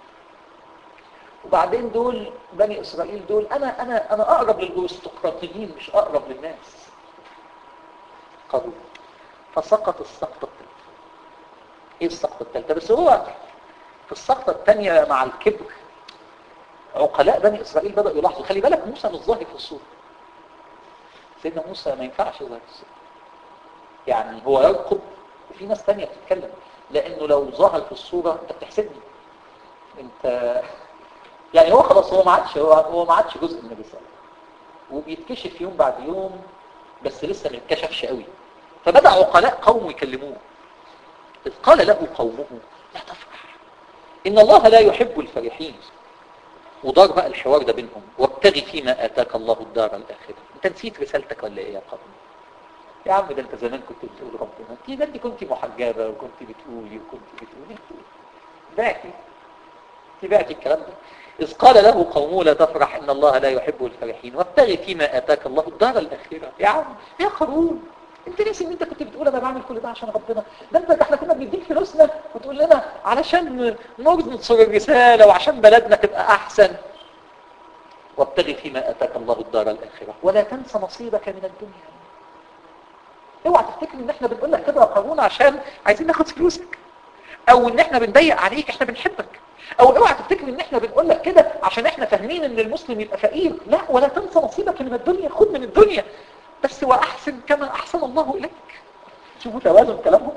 وبعدين دول بني اسرائيل دول انا انا انا اقرب للارستقراطيين مش اقرب للناس قالوا فسقط السقطة الثالثة ايه السقطة الثالثة بس هو في السقطة الثانية مع الكبر عقلاء بني إسرائيل بدأوا يلاحظوا خلي بالك موسى مش ظاهر في الصورة سيدنا موسى ما ينفعش يظهر في الصورة يعني هو يرقب وفي ناس تانية بتتكلم لأنه لو ظهر في الصورة أنت بتحسدني أنت يعني هو خلاص هو ما عادش هو, هو ما عادش جزء من الرسالة وبيتكشف يوم بعد يوم بس لسه ما اتكشفش قوي فبدأ عقلاء قومه يكلموه إذ قال له قومه لا تفرح إن الله لا يحب الفرحين ودار بقى الحوار ده بينهم وابتغي فيما آتاك الله الدار الآخرة انت نسيت رسالتك ولا ايه يا قوم يا عم ده انت زمان كنت بتقول ربنا انت ده انت كنت محجبة وكنت بتقولي وكنت بتقولي بعتي انت بعتي الكلام ده إذ قال له قومه لا تفرح إن الله لا يحب الفرحين وابتغي فيما آتاك الله الدار الآخرة يا عم يا قارون انت ناسي ان انت كنت بتقول انا بعمل كل ده عشان ربنا ده انت ده احنا كنا بنديك فلوسنا وتقول لنا علشان ننصر الرسالة وعشان بلدنا تبقى احسن وابتغي فيما اتاك الله الدار الاخرة ولا تنسى نصيبك من الدنيا اوعى تفتكر ان احنا بنقول لك كده يا قارون عشان عايزين ناخد فلوسك او ان احنا بنضيق عليك احنا بنحبك او اوعى تفتكر ان احنا بنقول لك كده عشان احنا فاهمين ان المسلم يبقى فقير لا ولا تنسى نصيبك من الدنيا خد من الدنيا بس واحسن كما احسن الله اليك شوفوا توازن كلامهم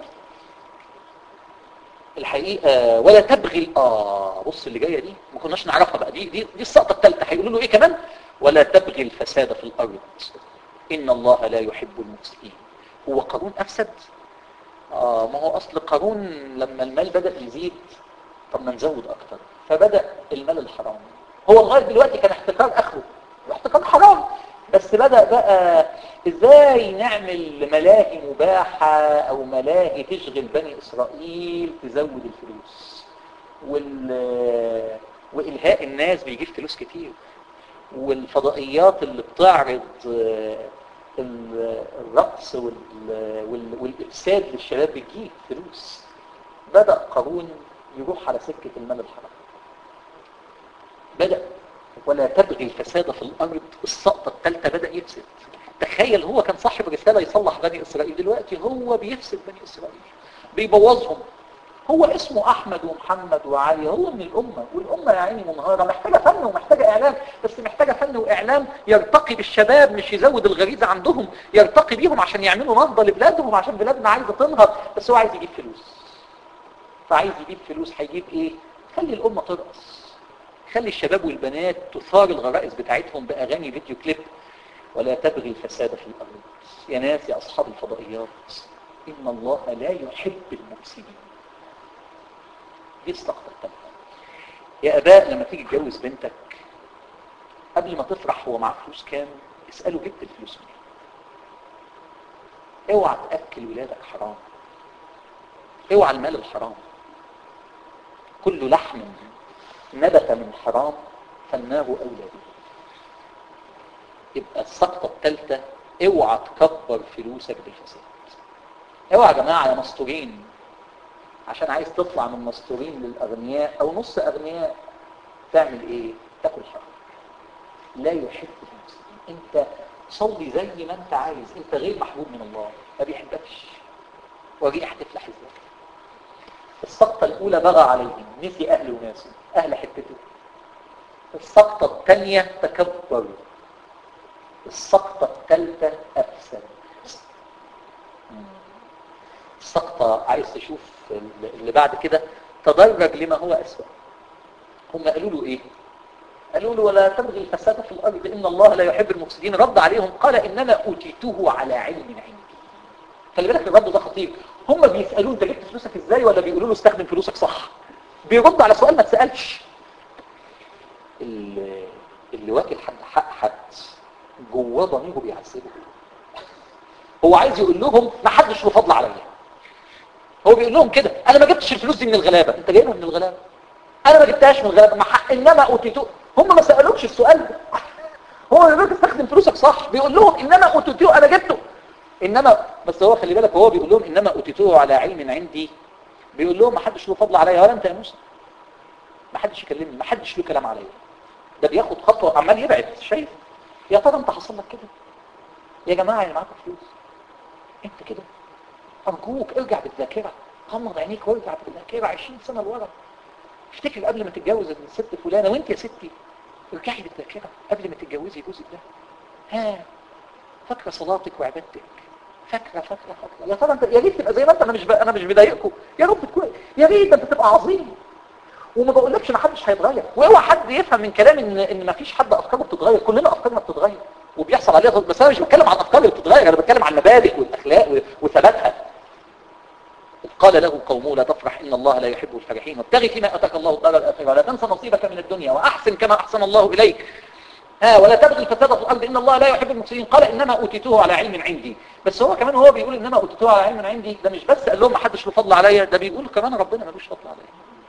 الحقيقه ولا تبغي اه بص اللي جايه دي ما كناش نعرفها بقى دي دي, دي السقطه الثالثه هيقولوا له ايه كمان ولا تبغي الفساد في الارض ان الله لا يحب المفسدين هو قارون افسد اه ما هو اصل قارون لما المال بدا يزيد طب ما نزود اكتر فبدا المال الحرام هو لغايه دلوقتي كان احتكار اخره واحتكار حرام بس بدأ بقى ازاي نعمل ملاهي مباحة او ملاهي تشغل بني اسرائيل تزود الفلوس وال... والهاء الناس بيجيب فلوس كتير والفضائيات اللي بتعرض الرقص وال... وال... والإفساد للشباب بتجيب فلوس بدأ قارون يروح على سكة المال الحرام بدأ ولا تبغي الفساد في الارض السقطه الثالثه بدا يفسد تخيل هو كان صاحب رساله يصلح بني اسرائيل دلوقتي هو بيفسد بني اسرائيل بيبوظهم هو اسمه احمد ومحمد وعلي هو من الامه والامه يا عيني منهاره محتاجه فن ومحتاجه اعلام بس محتاجه فن واعلام يرتقي بالشباب مش يزود الغريزه عندهم يرتقي بيهم عشان يعملوا نهضه لبلادهم عشان بلادنا عايزه تنهض بس هو عايز يجيب فلوس فعايز يجيب فلوس هيجيب ايه خلي الامه ترقص خلي الشباب والبنات تثار الغرائز بتاعتهم باغاني فيديو كليب ولا تبغي الفساد في الارض يا ناس يا اصحاب الفضائيات ان الله لا يحب المفسدين دي السقطة الثالثة يا اباء لما تيجي تجوز بنتك قبل ما تفرح هو معاه فلوس كام اسأله جبت الفلوس منين اوعى تأكل ولادك حرام اوعى المال الحرام كل لحم نبت من حرام فالنار اولى به يبقى السقطة الثالثة اوعى تكبر فلوسك بالفساد اوعى يا جماعة يا مستورين عشان عايز تطلع من مستورين للأغنياء أو نص أغنياء تعمل إيه؟ تاكل حرام لا يحب المسلمين أنت صلي زي ما أنت عايز أنت غير محبوب من الله ما بيحبكش وريح تفلح إزاي السقطة الأولى بغى عليهم نسي أهل وناسه أهل حتته السقطة الثانية تكبر السقطة الثالثة أفسد السقطة عايز تشوف اللي بعد كده تدرج لما هو أسوأ هم قالوا له إيه قالوا له ولا تبغي الفساد في الأرض إن الله لا يحب المفسدين رد عليهم قال إنما أوتيته على علم عندي خلي بالك الرد ده خطير هم بيسألوه أنت جبت فلوسك إزاي ولا بيقولوا له استخدم فلوسك صح بيرد على سؤال ما اتسألش اللي, اللي واكل حد حق حد جواه ضميره بيعذبه هو عايز يقول لهم ما حدش له فضل عليا هو بيقول لهم كده انا ما جبتش الفلوس دي من الغلابه انت جايبها من الغلابه انا ما جبتهاش من الغلابه ما حق انما اوتيتو هم ما سالوكش السؤال ده هو بيقول لك استخدم فلوسك صح بيقول لهم انما اوتيتوه انا جبته انما بس هو خلي بالك هو بيقول لهم انما اوتيتوه على علم عندي بيقول لهم ما حدش له فضل عليا ولا انت يا موسى ما حدش يكلمني ما حدش له كلام عليا ده بياخد خطوه عمال يبعد شايف يا ترى انت حصل لك كده يا جماعه اللي معاكم فلوس انت كده ارجوك ارجع بالذاكره غمض عينيك وارجع بالذاكره 20 سنه لورا افتكر قبل ما تتجوز الست فلانه وانت يا ستي ارجعي بالذاكره قبل ما تتجوزي جوزك ده ها فاكره صلاتك وعبادتك فاكره فاكره فاكره يا ترى انت يا ريت تبقى زي ما انت انا مش ب... انا مش بضايقكم يا رب تكون يا ريت انت تبقى عظيم وما بقولكش ما حدش هيتغير واوعى حد يفهم من كلام ان ان ما فيش حد افكاره بتتغير كلنا افكارنا بتتغير وبيحصل عليها بس انا مش بتكلم عن الافكار اللي بتتغير انا بتكلم عن المبادئ والاخلاق وثباتها قال له قومه لا تفرح ان الله لا يحب الفرحين وابتغي فيما اتاك الله الدار الاخره ولا تنسى نصيبك من الدنيا واحسن كما احسن الله اليك ها ولا تبغي الفساد في الارض ان الله لا يحب المفسدين قال انما اوتيته على علم عندي بس هو كمان هو بيقول انما اوتيته على علم عندي ده مش بس قال لهم ما حدش له فضل عليا ده بيقول كمان ربنا ملوش فضل عليا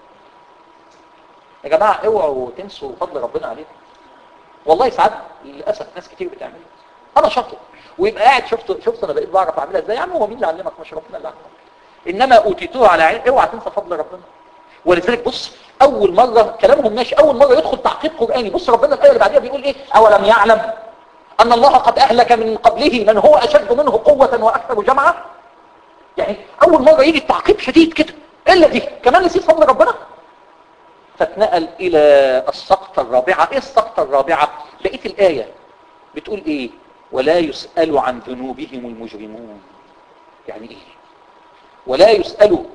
يا جماعه اوعوا تنسوا فضل ربنا عليكم والله ساعات للاسف ناس كتير بتعملها انا شاطر ويبقى قاعد شفت شفت انا بقيت بعرف اعملها ازاي يا عم هو مين اللي علمك مش ربنا اللي علمك انما اوتيتوه على علم اوعى تنسى فضل ربنا ولذلك بص اول مره كلامهم ماشي اول مره يدخل تعقيب قراني بص ربنا الايه اللي بعديها بيقول ايه اولم يعلم ان الله قد اهلك من قبله من هو اشد منه قوه واكثر جمعا يعني اول مره يجي التعقيب شديد كده الا دي كمان نسيت فضل ربنا فاتنقل الى السقطه الرابعه ايه السقطه الرابعه لقيت الايه بتقول ايه ولا يسال عن ذنوبهم المجرمون يعني ايه ولا يسأل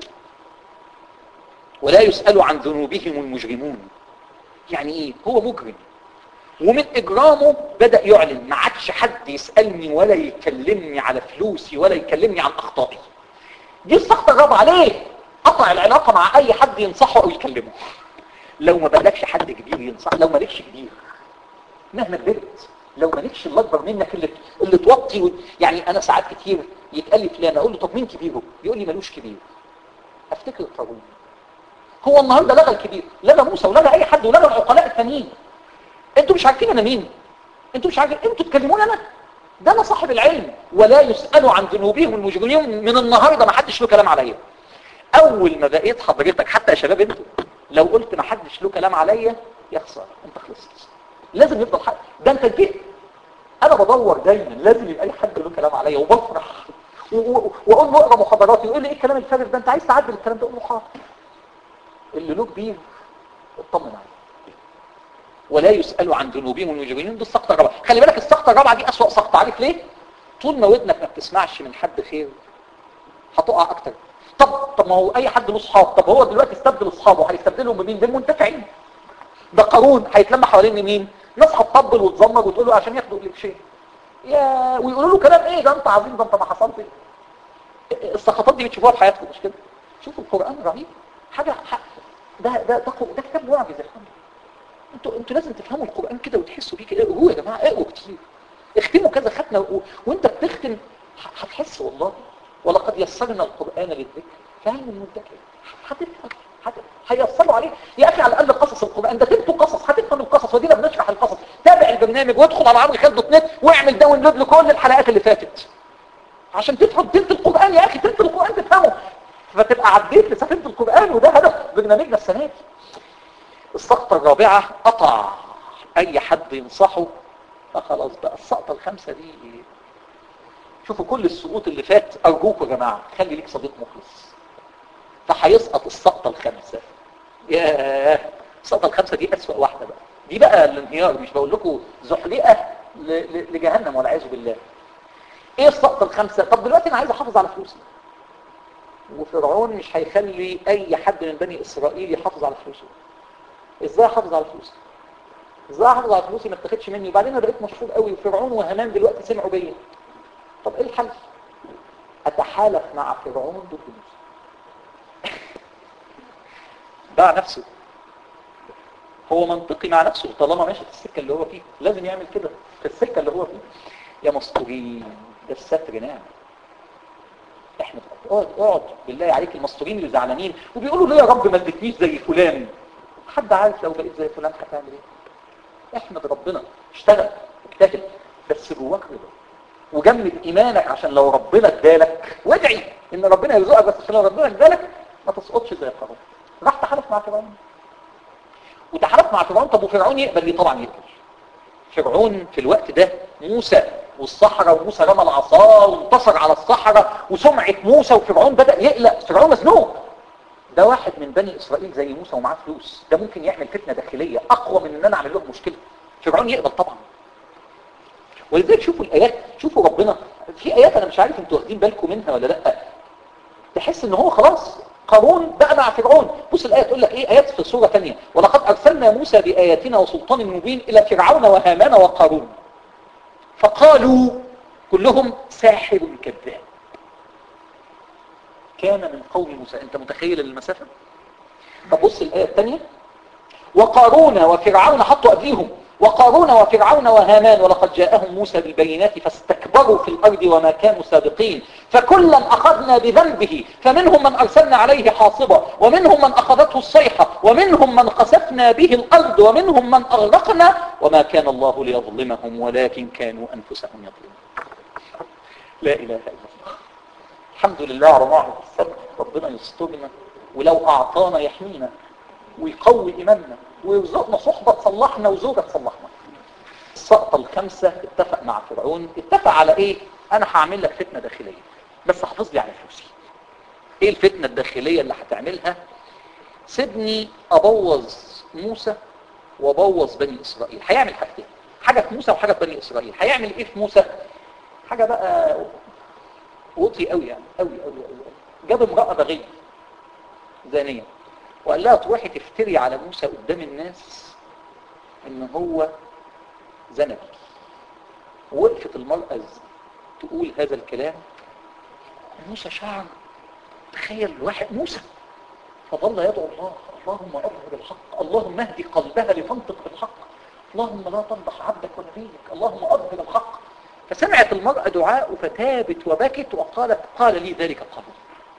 ولا يسأل عن ذنوبهم المجرمون يعني ايه هو مجرم ومن اجرامه بدأ يعلن ما عادش حد يسألني ولا يكلمني على فلوسي ولا يكلمني عن اخطائي دي السخطة الرابعة ليه قطع العلاقة مع اي حد ينصحه او يكلمه لو ما بقالكش حد كبير ينصح لو مالكش كبير مهما كبرت لو مالكش اللي اكبر منك اللي اللي توطي و... يعني انا ساعات كتير يتقال لي فلان اقول له طب مين كبيره يقول لي ملوش كبير افتكر الطاغوت هو النهارده لغى الكبير لغى موسى ولغى اي حد ولغى العقلاء الثانيين انتوا مش عارفين انا مين انتوا مش عارفين انتوا تكلموني انا ده انا صاحب العلم ولا يسالوا عن ذنوبهم المجرمين من النهارده ما حدش له كلام عليا اول ما بقيت حضرتك حتى يا شباب انتوا لو قلت ما حدش له كلام عليا يخسر انت خلصت لازم يفضل حق ده انت جيت انا بدور دايما لازم يبقى اي حد له كلام عليا وبفرح و- و- واقول له اقرا محاضراتي يقول لي ايه الكلام الفارغ ده انت عايز تعدل الكلام ده اقول له حاضر اللي له كبير اطمن عليه ولا يسألوا عن ذنوبهم المجرمين دي السقطة الرابعة خلي بالك السقطة الرابعة دي أسوأ سقطة عارف ليه؟ طول ما ودنك ما بتسمعش من حد خير هتقع أكتر طب طب ما هو أي حد له صحاب طب هو دلوقتي استبدل أصحابه هيستبدلهم بمين؟ بالمنتفعين ده قارون هيتلم حوالين مين؟ ناس هتطبل وتزمر وتقول له عشان ياخدوا شيء يا ويقولوا له كلام ايه ده انت عظيم ده انت ما حصلت السقطات دي بتشوفوها في حياتكم مش كده شوفوا القرآن رهيب حاجة حق ده ده ده, ده كتاب معجز يا اخوان انتوا انتوا لازم تفهموا القرآن كده وتحسوا بيه كده اقروا يا جماعة اقروا كتير اختموا كذا ختمة و... وانت بتختم ه- هتحس والله ولقد يسرنا القرآن للذكر فهل من مدكر هتفهم هت... هيسروا عليه يا اخي على الاقل قصص القرآن ده تكتب قصص هتفهم القصص ودينا بنشرح القصص تابع البرنامج وادخل على عمرو خالد دوت نت واعمل داونلود لكل الحلقات اللي فاتت عشان تفهم تلت القرآن يا اخي تلت القرآن تفهمه فتبقى عديت لسفينة القرآن وده هدف برنامجنا السنة دي السقطة الرابعة قطع اي حد ينصحه فخلاص بقى السقطة الخامسة دي شوفوا كل السقوط اللي فات ارجوكوا يا جماعة خلي ليك صديق مخلص فهيسقط السقطة الخامسة ياه السقطة الخامسة دي اسوأ واحدة بقى دي بقى الانهيار مش بقول لكم زحلقة ل- ل- لجهنم والعياذ بالله ايه السقطة الخامسة طب دلوقتي انا عايز احافظ على فلوسي وفرعون مش هيخلي اي حد من بني اسرائيل يحافظ على فلوسه ازاي احافظ على فلوسي ازاي احافظ على فلوسي ما اتاخدش مني وبعدين انا بقيت مشهور قوي وفرعون وهامان دلوقتي سمعوا بيا طب ايه الحل اتحالف مع فرعون ضد موسى باع نفسه هو منطقي مع نفسه طالما ماشي في السكه اللي هو فيه لازم يعمل كده في السكه اللي هو فيه يا مستورين ده الستر نعمه احنا اقعد اقعد بالله عليك المستورين اللي زعلانين وبيقولوا ليه يا رب ما ادتنيش زي فلان حد عارف لو بقيت زي فلان هتعمل ايه احمد ربنا اشتغل اجتهد بس جواك رضا وجمد ايمانك عشان لو ربنا ادالك وادعي ان ربنا يرزقك بس عشان لو ربنا ادالك ما تسقطش زي فرعون راح تحالف مع فرعون وتحالف مع فرعون طب وفرعون يقبل ليه طبعا يقبل فرعون في الوقت ده موسى والصحراء وموسى رمى العصا وانتصر على الصحراء وسمعة موسى وفرعون بدأ يقلق فرعون مزنوق ده واحد من بني اسرائيل زي موسى ومعاه فلوس ده ممكن يعمل فتنة داخلية اقوى من ان انا اعمل لهم مشكلة فرعون يقبل طبعا ولذلك شوفوا الايات شوفوا ربنا في ايات انا مش عارف انتوا واخدين بالكم منها ولا لا تحس ان هو خلاص قارون بقى مع فرعون بص الايه تقول لك ايه ايات في سوره ثانيه ولقد ارسلنا موسى باياتنا وسلطان مبين الى فرعون وهامان وقارون فقالوا كلهم ساحر كذاب كان من قوم موسى انت متخيل المسافه طب بص الايه الثانيه وقارون وفرعون حطوا قبليهم وقارون وفرعون وهامان ولقد جاءهم موسى بالبينات فاستكبروا في الأرض وما كانوا سابقين فكلا أخذنا بذنبه فمنهم من أرسلنا عليه حاصبا ومنهم من أخذته الصيحة ومنهم من خسفنا به الأرض ومنهم من أغرقنا وما كان الله ليظلمهم ولكن كانوا أنفسهم يظلمون لا إله إلا الله الحمد لله على نعمة الصبر ربنا يسترنا ولو أعطانا يحمينا ويقوي إيماننا ويرزقنا صحبة تصلحنا وزوجة تصلحنا السقطة الخامسة اتفق مع فرعون اتفق على ايه انا هعمل لك فتنة داخلية بس حافظ لي على فلوسي ايه الفتنة الداخلية اللي هتعملها سيبني ابوظ موسى وابوظ بني اسرائيل هيعمل حاجتين حاجة في موسى وحاجة في بني اسرائيل هيعمل ايه في موسى حاجة بقى وطي قوي يعني قوي قوي قوي جاب امرأة بغية زانية وقال لها تروحي تفتري على موسى قدام الناس ان هو زنى وقفت المرأة تقول هذا الكلام موسى شعر تخيل واحد موسى فظل يدعو الله اللهم أظهر الحق اللهم اهدي قلبها لتنطق بالحق اللهم لا تنضح عبدك ونبيك اللهم أظهر الحق فسمعت المرأة دعاء فتابت وبكت وقالت قال لي ذلك قبل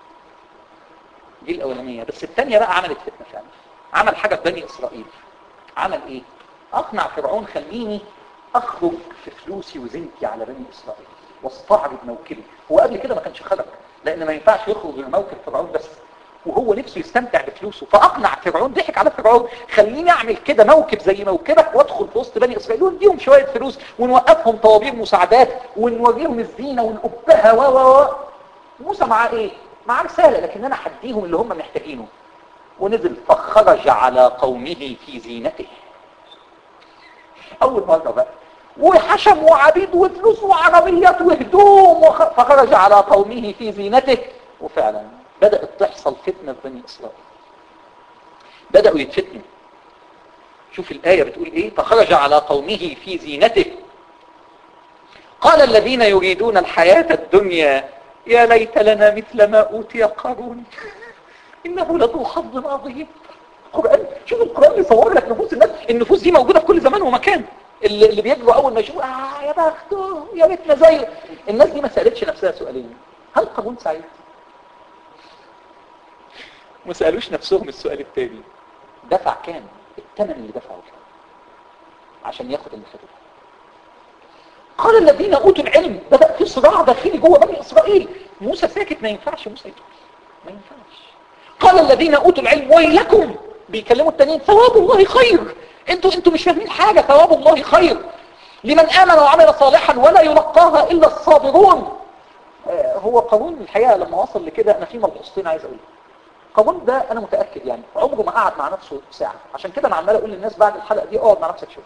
دي الأولانية بس الثانية بقى عملت فتنة فعلا عمل حاجة في بني إسرائيل عمل إيه أقنع فرعون خليني أخرج في فلوسي وزنتي على بني إسرائيل واستعرض موكبي هو قبل كده ما كانش خرج لأن ما ينفعش يخرج من موكب فرعون بس وهو نفسه يستمتع بفلوسه فاقنع فرعون ضحك على فرعون خليني اعمل كده موكب زي موكبك وادخل في وسط بني اسرائيل ونديهم شويه فلوس ونوقفهم طوابير مساعدات ونوريهم الزينه ونقبها و و و موسى معاه ايه معاه رساله لكن انا هديهم اللي هم محتاجينه ونزل فخرج على قومه في زينته اول مره بقى وحشم وعبيد وفلوس وعربيات وهدوم وخ... فخرج على قومه في زينته وفعلا بدأت تحصل فتنة في بني إسرائيل بدأوا يتفتنوا شوف الآية بتقول إيه فخرج على قومه في زينته قال الذين يريدون الحياة الدنيا يا ليت لنا مثل ما أوتي قارون إنه لذو حظ عظيم القرآن شوف القرآن بيصور لك نفوس الناس النفوس دي موجودة في كل زمان ومكان اللي, اللي بيجروا أول ما يشوفوا آه يا بخته يا ريتنا زيه الناس دي ما سألتش نفسها سؤالين هل قارون سعيد؟ ما سألوش نفسهم السؤال التاني دفع كام الثمن اللي دفعه كام عشان ياخد اللي خده قال الذين اوتوا العلم بدأ في صراع داخلي جوه بني اسرائيل موسى ساكت ما ينفعش موسى يتوب ما ينفعش قال الذين اوتوا العلم ويلكم بيكلموا التانيين ثواب الله خير انتوا انتوا مش فاهمين حاجة ثواب الله خير لمن آمن وعمل صالحا ولا يلقاها إلا الصابرون آه هو قارون الحقيقة لما وصل لكده أنا في ملحوظتين عايز أقول قارون ده أنا متأكد يعني عمره ما قعد مع نفسه ساعة عشان كده أنا عمال أقول للناس بعد الحلقة دي اقعد مع نفسك شوف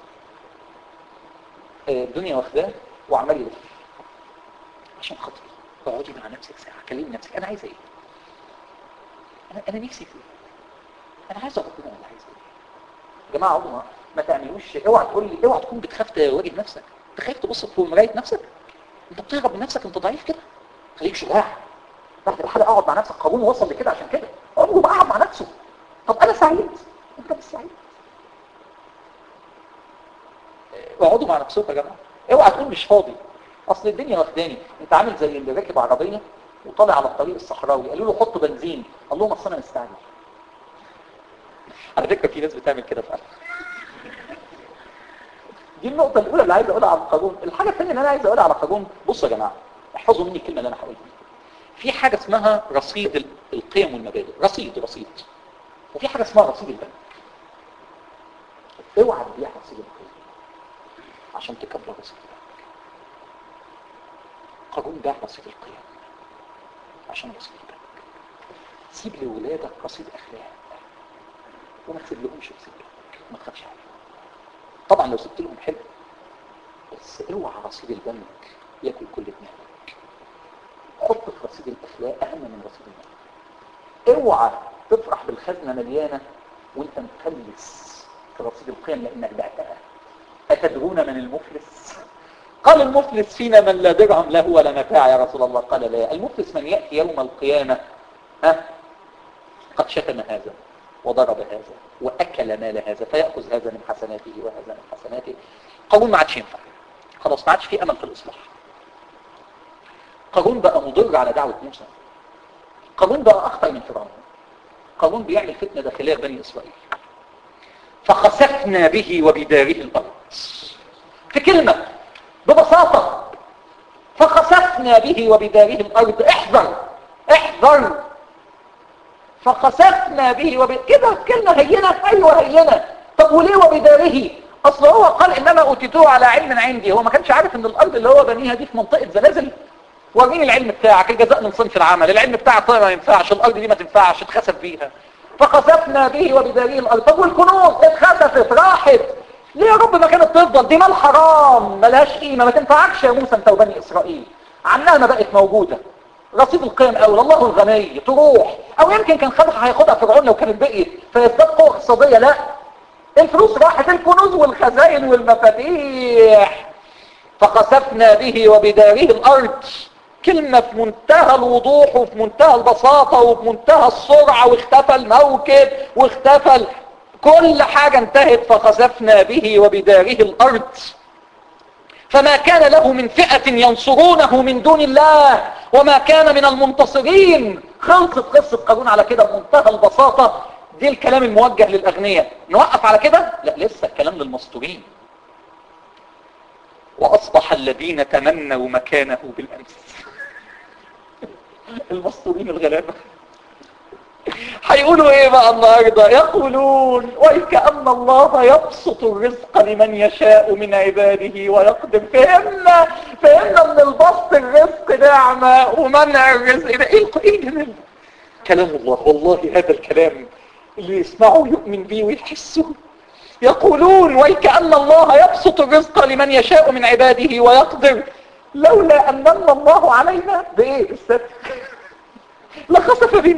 آه الدنيا واخداه وعمال يلف عشان خاطري اقعدي مع نفسك ساعة كلمي نفسك أنا عايزة إيه أنا أنا نفسي في إيه أنا عايز ربنا أنا عايز إيه يا جماعة عمره ما تعملوش اوعى تقول لي اوعى تكون بتخاف تواجه نفسك انت خايف تبص في مرايه نفسك انت بتهرب من نفسك انت ضعيف كده خليك شجاع بعد الحلقه اقعد مع نفسك قارون وصل لكده عشان كده عمره ما قعد مع نفسه طب انا سعيد انت مش سعيد اقعدوا مع نفسكم يا جماعه اوعى تقول مش فاضي اصل الدنيا واخداني انت عامل زي اللي راكب عربيه وطالع على الطريق الصحراوي قالوا له حط بنزين قال لهم اصل انا مستعجل على فكره في ناس بتعمل كده فعلا دي النقطة الأولى اللي عايز أقولها على القانون الحاجة الثانية اللي أنا عايز أقولها على القانون بصوا يا جماعة احفظوا مني الكلمة اللي أنا هقولها في حاجة اسمها رصيد القيم والمبادئ رصيد رصيد وفي حاجة اسمها رصيد البنك اوعى تبيع رصيد القيم عشان تكبر رصيد البنك قانون باع رصيد القيم عشان رصيد البنك سيب لولادك رصيد أخلاق وما تسيب لهمش رصيد البنك ما تخافش عليهم طبعا لو سبت لهم حلو بس اوعى رصيد البنك ياكل كل دماغك حط في رصيد الاخلاق اهم من رصيد المال اوعى تفرح بالخزنه مليانه وانت مفلس في رصيد القيم لانك بعتها اتدرون من المفلس قال المفلس فينا من لا درهم له ولا متاع يا رسول الله قال لا المفلس من ياتي يوم القيامه ها قد شتم هذا وضرب هذا وأكل مال هذا فيأخذ هذا من حسناته وهذا من حسناته قارون ما عادش ينفع خلاص ما عادش في أمل في الإصلاح قارون بقى مضر على دعوة موسى قارون بقى أخطر من فرعون قارون بيعمل فتنة داخلية بني إسرائيل فخسفنا به وبداره الأرض في كلمة ببساطة فخسفنا به وبداره الأرض احذر احذر فخسفنا به وب... كده كلمة هينة أيوة هينة طب وليه وبداره أصل هو قال إنما أوتيتوه على علم عندي هو ما كانش عارف إن الأرض اللي هو بنيها دي في منطقة زلازل وريني العلم بتاعك الجزاء من صنف العمل العلم بتاعك طيب ما ينفعش الأرض دي ما تنفعش اتخسف بيها فخسفنا به وبداره الأرض طب والكنوز اتخسفت راحت ليه يا رب ما كانت تفضل دي مال حرام ملهاش قيمة ما تنفعكش يا موسى انت وبني إسرائيل عنها ما بقت موجودة رصيد القيم اولى الله الغني تروح او يمكن كان خدها هياخدها فرعون لو كانت بقيت فيزداد قوه اقتصاديه لا الفلوس راحت الكنوز والخزائن والمفاتيح فخسفنا به وبداره الارض كلمة في منتهى الوضوح وفي منتهى البساطة وفي منتهى السرعة واختفى الموكب واختفى كل حاجة انتهت فخسفنا به وبداره الارض فما كان له من فئة ينصرونه من دون الله وما كان من المنتصرين خلصت قصة قارون على كده بمنتهى البساطة دي الكلام الموجه للأغنياء نوقف على كده لا لسه الكلام للمستورين وأصبح الذين تمنوا مكانه بالأمس المستورين الغلابة هيقولوا ايه بقى النهاردة يقولون ويكأن الله يبسط الرزق لمن يشاء من عباده ويقدر فهمنا فهمنا ان البسط الرزق نعمة ومنع الرزق ده ايه ايه الجمال ده كلام الله والله هذا الكلام اللي يسمعه يؤمن به ويحسه يقولون ويكأن الله يبسط الرزق لمن يشاء من عباده ويقدر لولا أن من الله علينا بإيه بالستر لخسف بنا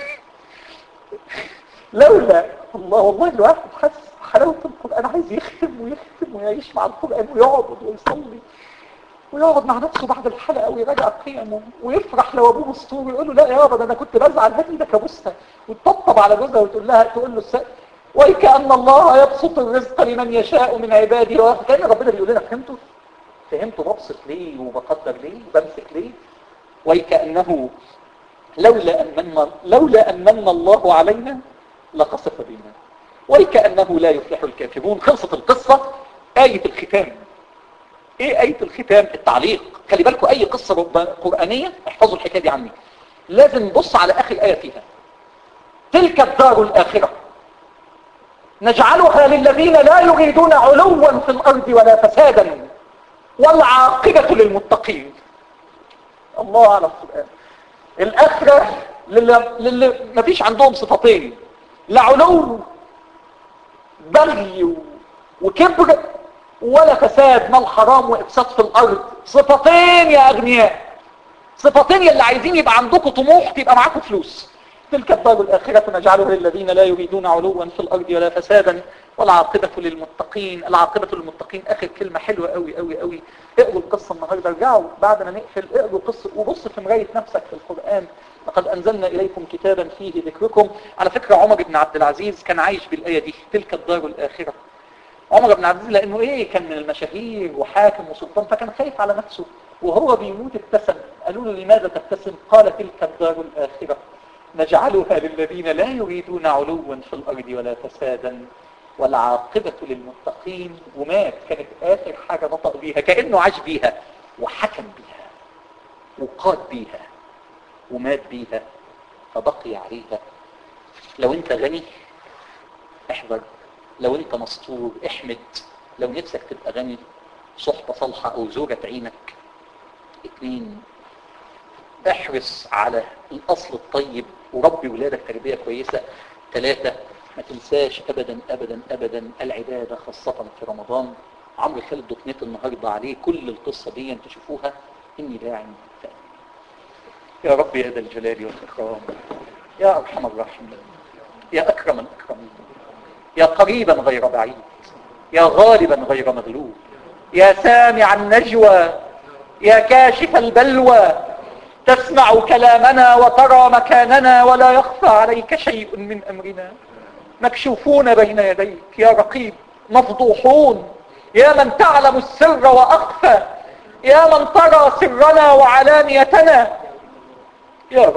لولا الله والله الواحد حس حلاوة القرآن عايز يختم ويختم ويعيش مع القرآن ويعبد ويصلي ويقعد مع نفسه بعد الحلقة ويراجع قيمه ويفرح لو ابوه مسطور يقول له لا يا رب ده انا كنت بزعل هات ايدك ابوسها وتطبطب على جوزها وتقول لها تقول له الس... ويكأن الله يبسط الرزق لمن يشاء من عباده كان ربنا بيقول لنا فهمتوا فهمتوا ببسط ليه وبقدر ليه وبمسك ليه ويكأنه لولا أن من لولا أن من الله علينا لقصف بنا ويكأنه لا يفلح الكافرون خلصت القصة آية الختام ايه آية الختام التعليق خلي بالكم اي قصة قرآنية احفظوا الحكاية دي عني لازم نبص على اخر آية فيها تلك الدار الآخرة نجعلها للذين لا يريدون علوا في الأرض ولا فسادا والعاقبة للمتقين الله على القرآن الآخرة للي, للي ما فيش عندهم صفتين لا علو بغي وكبر ولا فساد مال حرام وإفساد في الأرض صفتين يا أغنياء صفتين اللي عايزين يبقى عندكم طموح تبقى معاكم فلوس تلك الدار الآخرة نجعلها للذين لا يريدون علوا في الأرض ولا فسادا والعاقبة للمتقين العاقبة للمتقين آخر كلمة حلوة قوي قوي قوي اقروا القصة النهاردة ارجعوا بعد ما نقفل اقروا القصة وبص في مراية نفسك في القرآن لقد أنزلنا إليكم كتابا فيه ذكركم على فكرة عمر بن عبد العزيز كان عايش بالآية دي تلك الدار الآخرة عمر بن عبد العزيز لأنه إيه كان من المشاهير وحاكم وسلطان فكان خايف على نفسه وهو بيموت ابتسم قالوا له لماذا تبتسم قال تلك الدار الآخرة نجعلها للذين لا يريدون علوا في الأرض ولا فسادا والعاقبة للمتقين ومات كانت آخر حاجة نطق بيها كأنه عاش بيها وحكم بيها وقاد بيها ومات بيها فبقي عليها لو انت غني احذر لو انت مسطور احمد لو نفسك تبقى غني صحبة صالحة او زوجة تعينك اتنين احرص على الاصل الطيب وربي ولادك تربية كويسة ثلاثة ما تنساش ابدا ابدا ابدا العبادة خاصة في رمضان عمرو خالد دوكنيت النهاردة عليه كل القصة دي تشوفوها اني داعي يا رب يا ذا الجلال والاكرام يا ارحم الراحمين يا اكرم الاكرمين يا قريبا غير بعيد يا غالبا غير مغلوب يا سامع النجوى يا كاشف البلوى تسمع كلامنا وترى مكاننا ولا يخفى عليك شيء من أمرنا مكشوفون بين يديك يا رقيب مفضوحون يا من تعلم السر وأخفى يا من ترى سرنا وعلانيتنا يا رب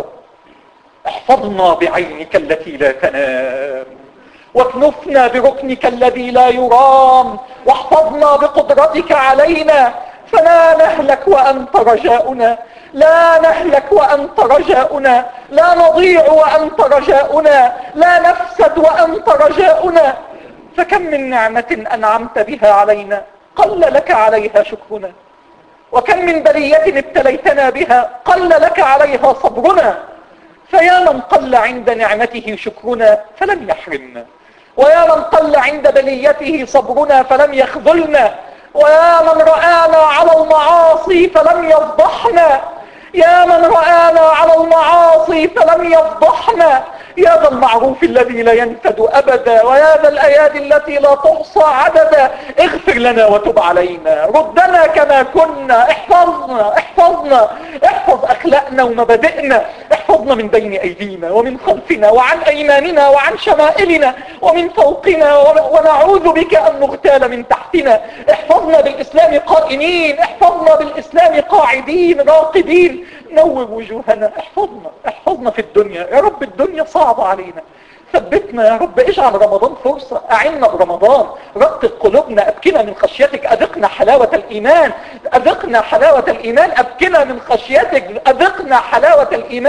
احفظنا بعينك التي لا تنام واكنفنا بركنك الذي لا يرام واحفظنا بقدرتك علينا فلا نهلك وأنت رجاؤنا لا نهلك وأنت رجاؤنا لا نضيع وأنت رجاؤنا لا نفسد وأنت رجاؤنا فكم من نعمة أنعمت بها علينا قل لك عليها شكرنا وكم من بلية ابتليتنا بها قل لك عليها صبرنا فيا من قل عند نعمته شكرنا فلم يحرمنا ويا من قل عند بليته صبرنا فلم يخذلنا ويا من رآنا على المعاصي فلم يفضحنا يا من رآنا على المعاصي فلم يفضحنا يا ذا المعروف الذي لا ينفد أبدا ويا ذا الأيادي التي لا تحصى عددا اغفر لنا وتب علينا ردنا كما كنا احفظنا احفظنا احفظ أخلاقنا ومبادئنا احفظنا من بين أيدينا ومن خلفنا وعن أيماننا وعن شمائلنا ومن فوقنا ونعوذ بك أن نغتال من تحتنا احفظنا بالإسلام قائمين احفظنا بالإسلام قاعدين راقدين نور وجوهنا احفظنا احفظنا في الدنيا يا رب الدنيا صعبة علينا ثبتنا يا رب اجعل رمضان فرصة اعنا برمضان رقق قلوبنا ابكنا من خشيتك اذقنا حلاوة الايمان اذقنا حلاوة الايمان ابكنا من خشيتك اذقنا حلاوة الايمان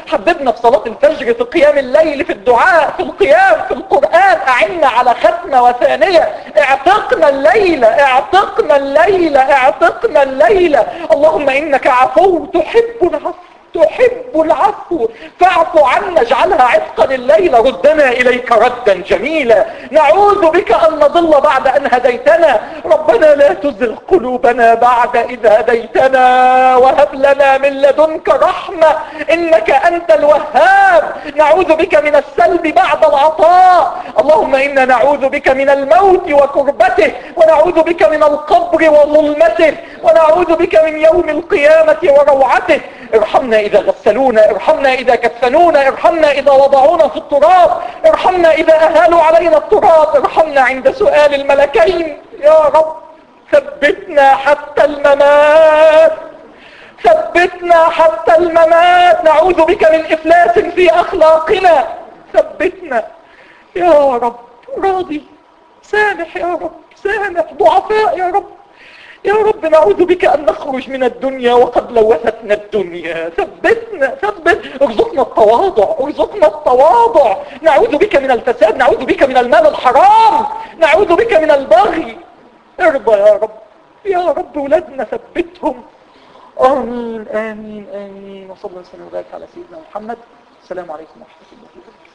حببنا في صلاة الفجر في قيام الليل في الدعاء في القيام في القرآن أعنا على ختمة وثانية اعتقنا الليلة اعتقنا الليلة اعتقنا الليلة اللهم إنك عفو تحب العفو تحب العفو فاعف عنا اجعلها عتقا الليلة ردنا إليك ردا جميلا نعوذ بك أن نضل بعد أن هديتنا ربنا لا تزغ قلوبنا بعد إذ هديتنا وهب لنا من لدنك رحمة إنك أنت الوهاب نعوذ بك من السلب بعد العطاء اللهم إنا نعوذ بك من الموت وكربته ونعوذ بك من القبر وظلمته ونعوذ بك من يوم القيامة وروعته ارحمنا إذا غسلونا ارحمنا إذا كفنونا ارحمنا إذا وضعونا في التراب ارحمنا إذا أهالوا علينا التراب ارحمنا عند سؤال الملكين يا رب ثبتنا حتى الممات ثبتنا حتى الممات نعوذ بك من إفلاس في أخلاقنا ثبتنا يا رب راضي سامح يا رب سامح ضعفاء يا رب يا رب نعوذ بك أن نخرج من الدنيا وقد لوثتنا الدنيا ثبتنا ثبت ارزقنا التواضع ارزقنا التواضع نعوذ بك من الفساد نعوذ بك من المال الحرام نعوذ بك من البغي ارضى يا رب يا رب ولادنا ثبتهم آمين آمين آمين وصلى الله وسلم وبارك على سيدنا محمد السلام عليكم ورحمة الله وبركاته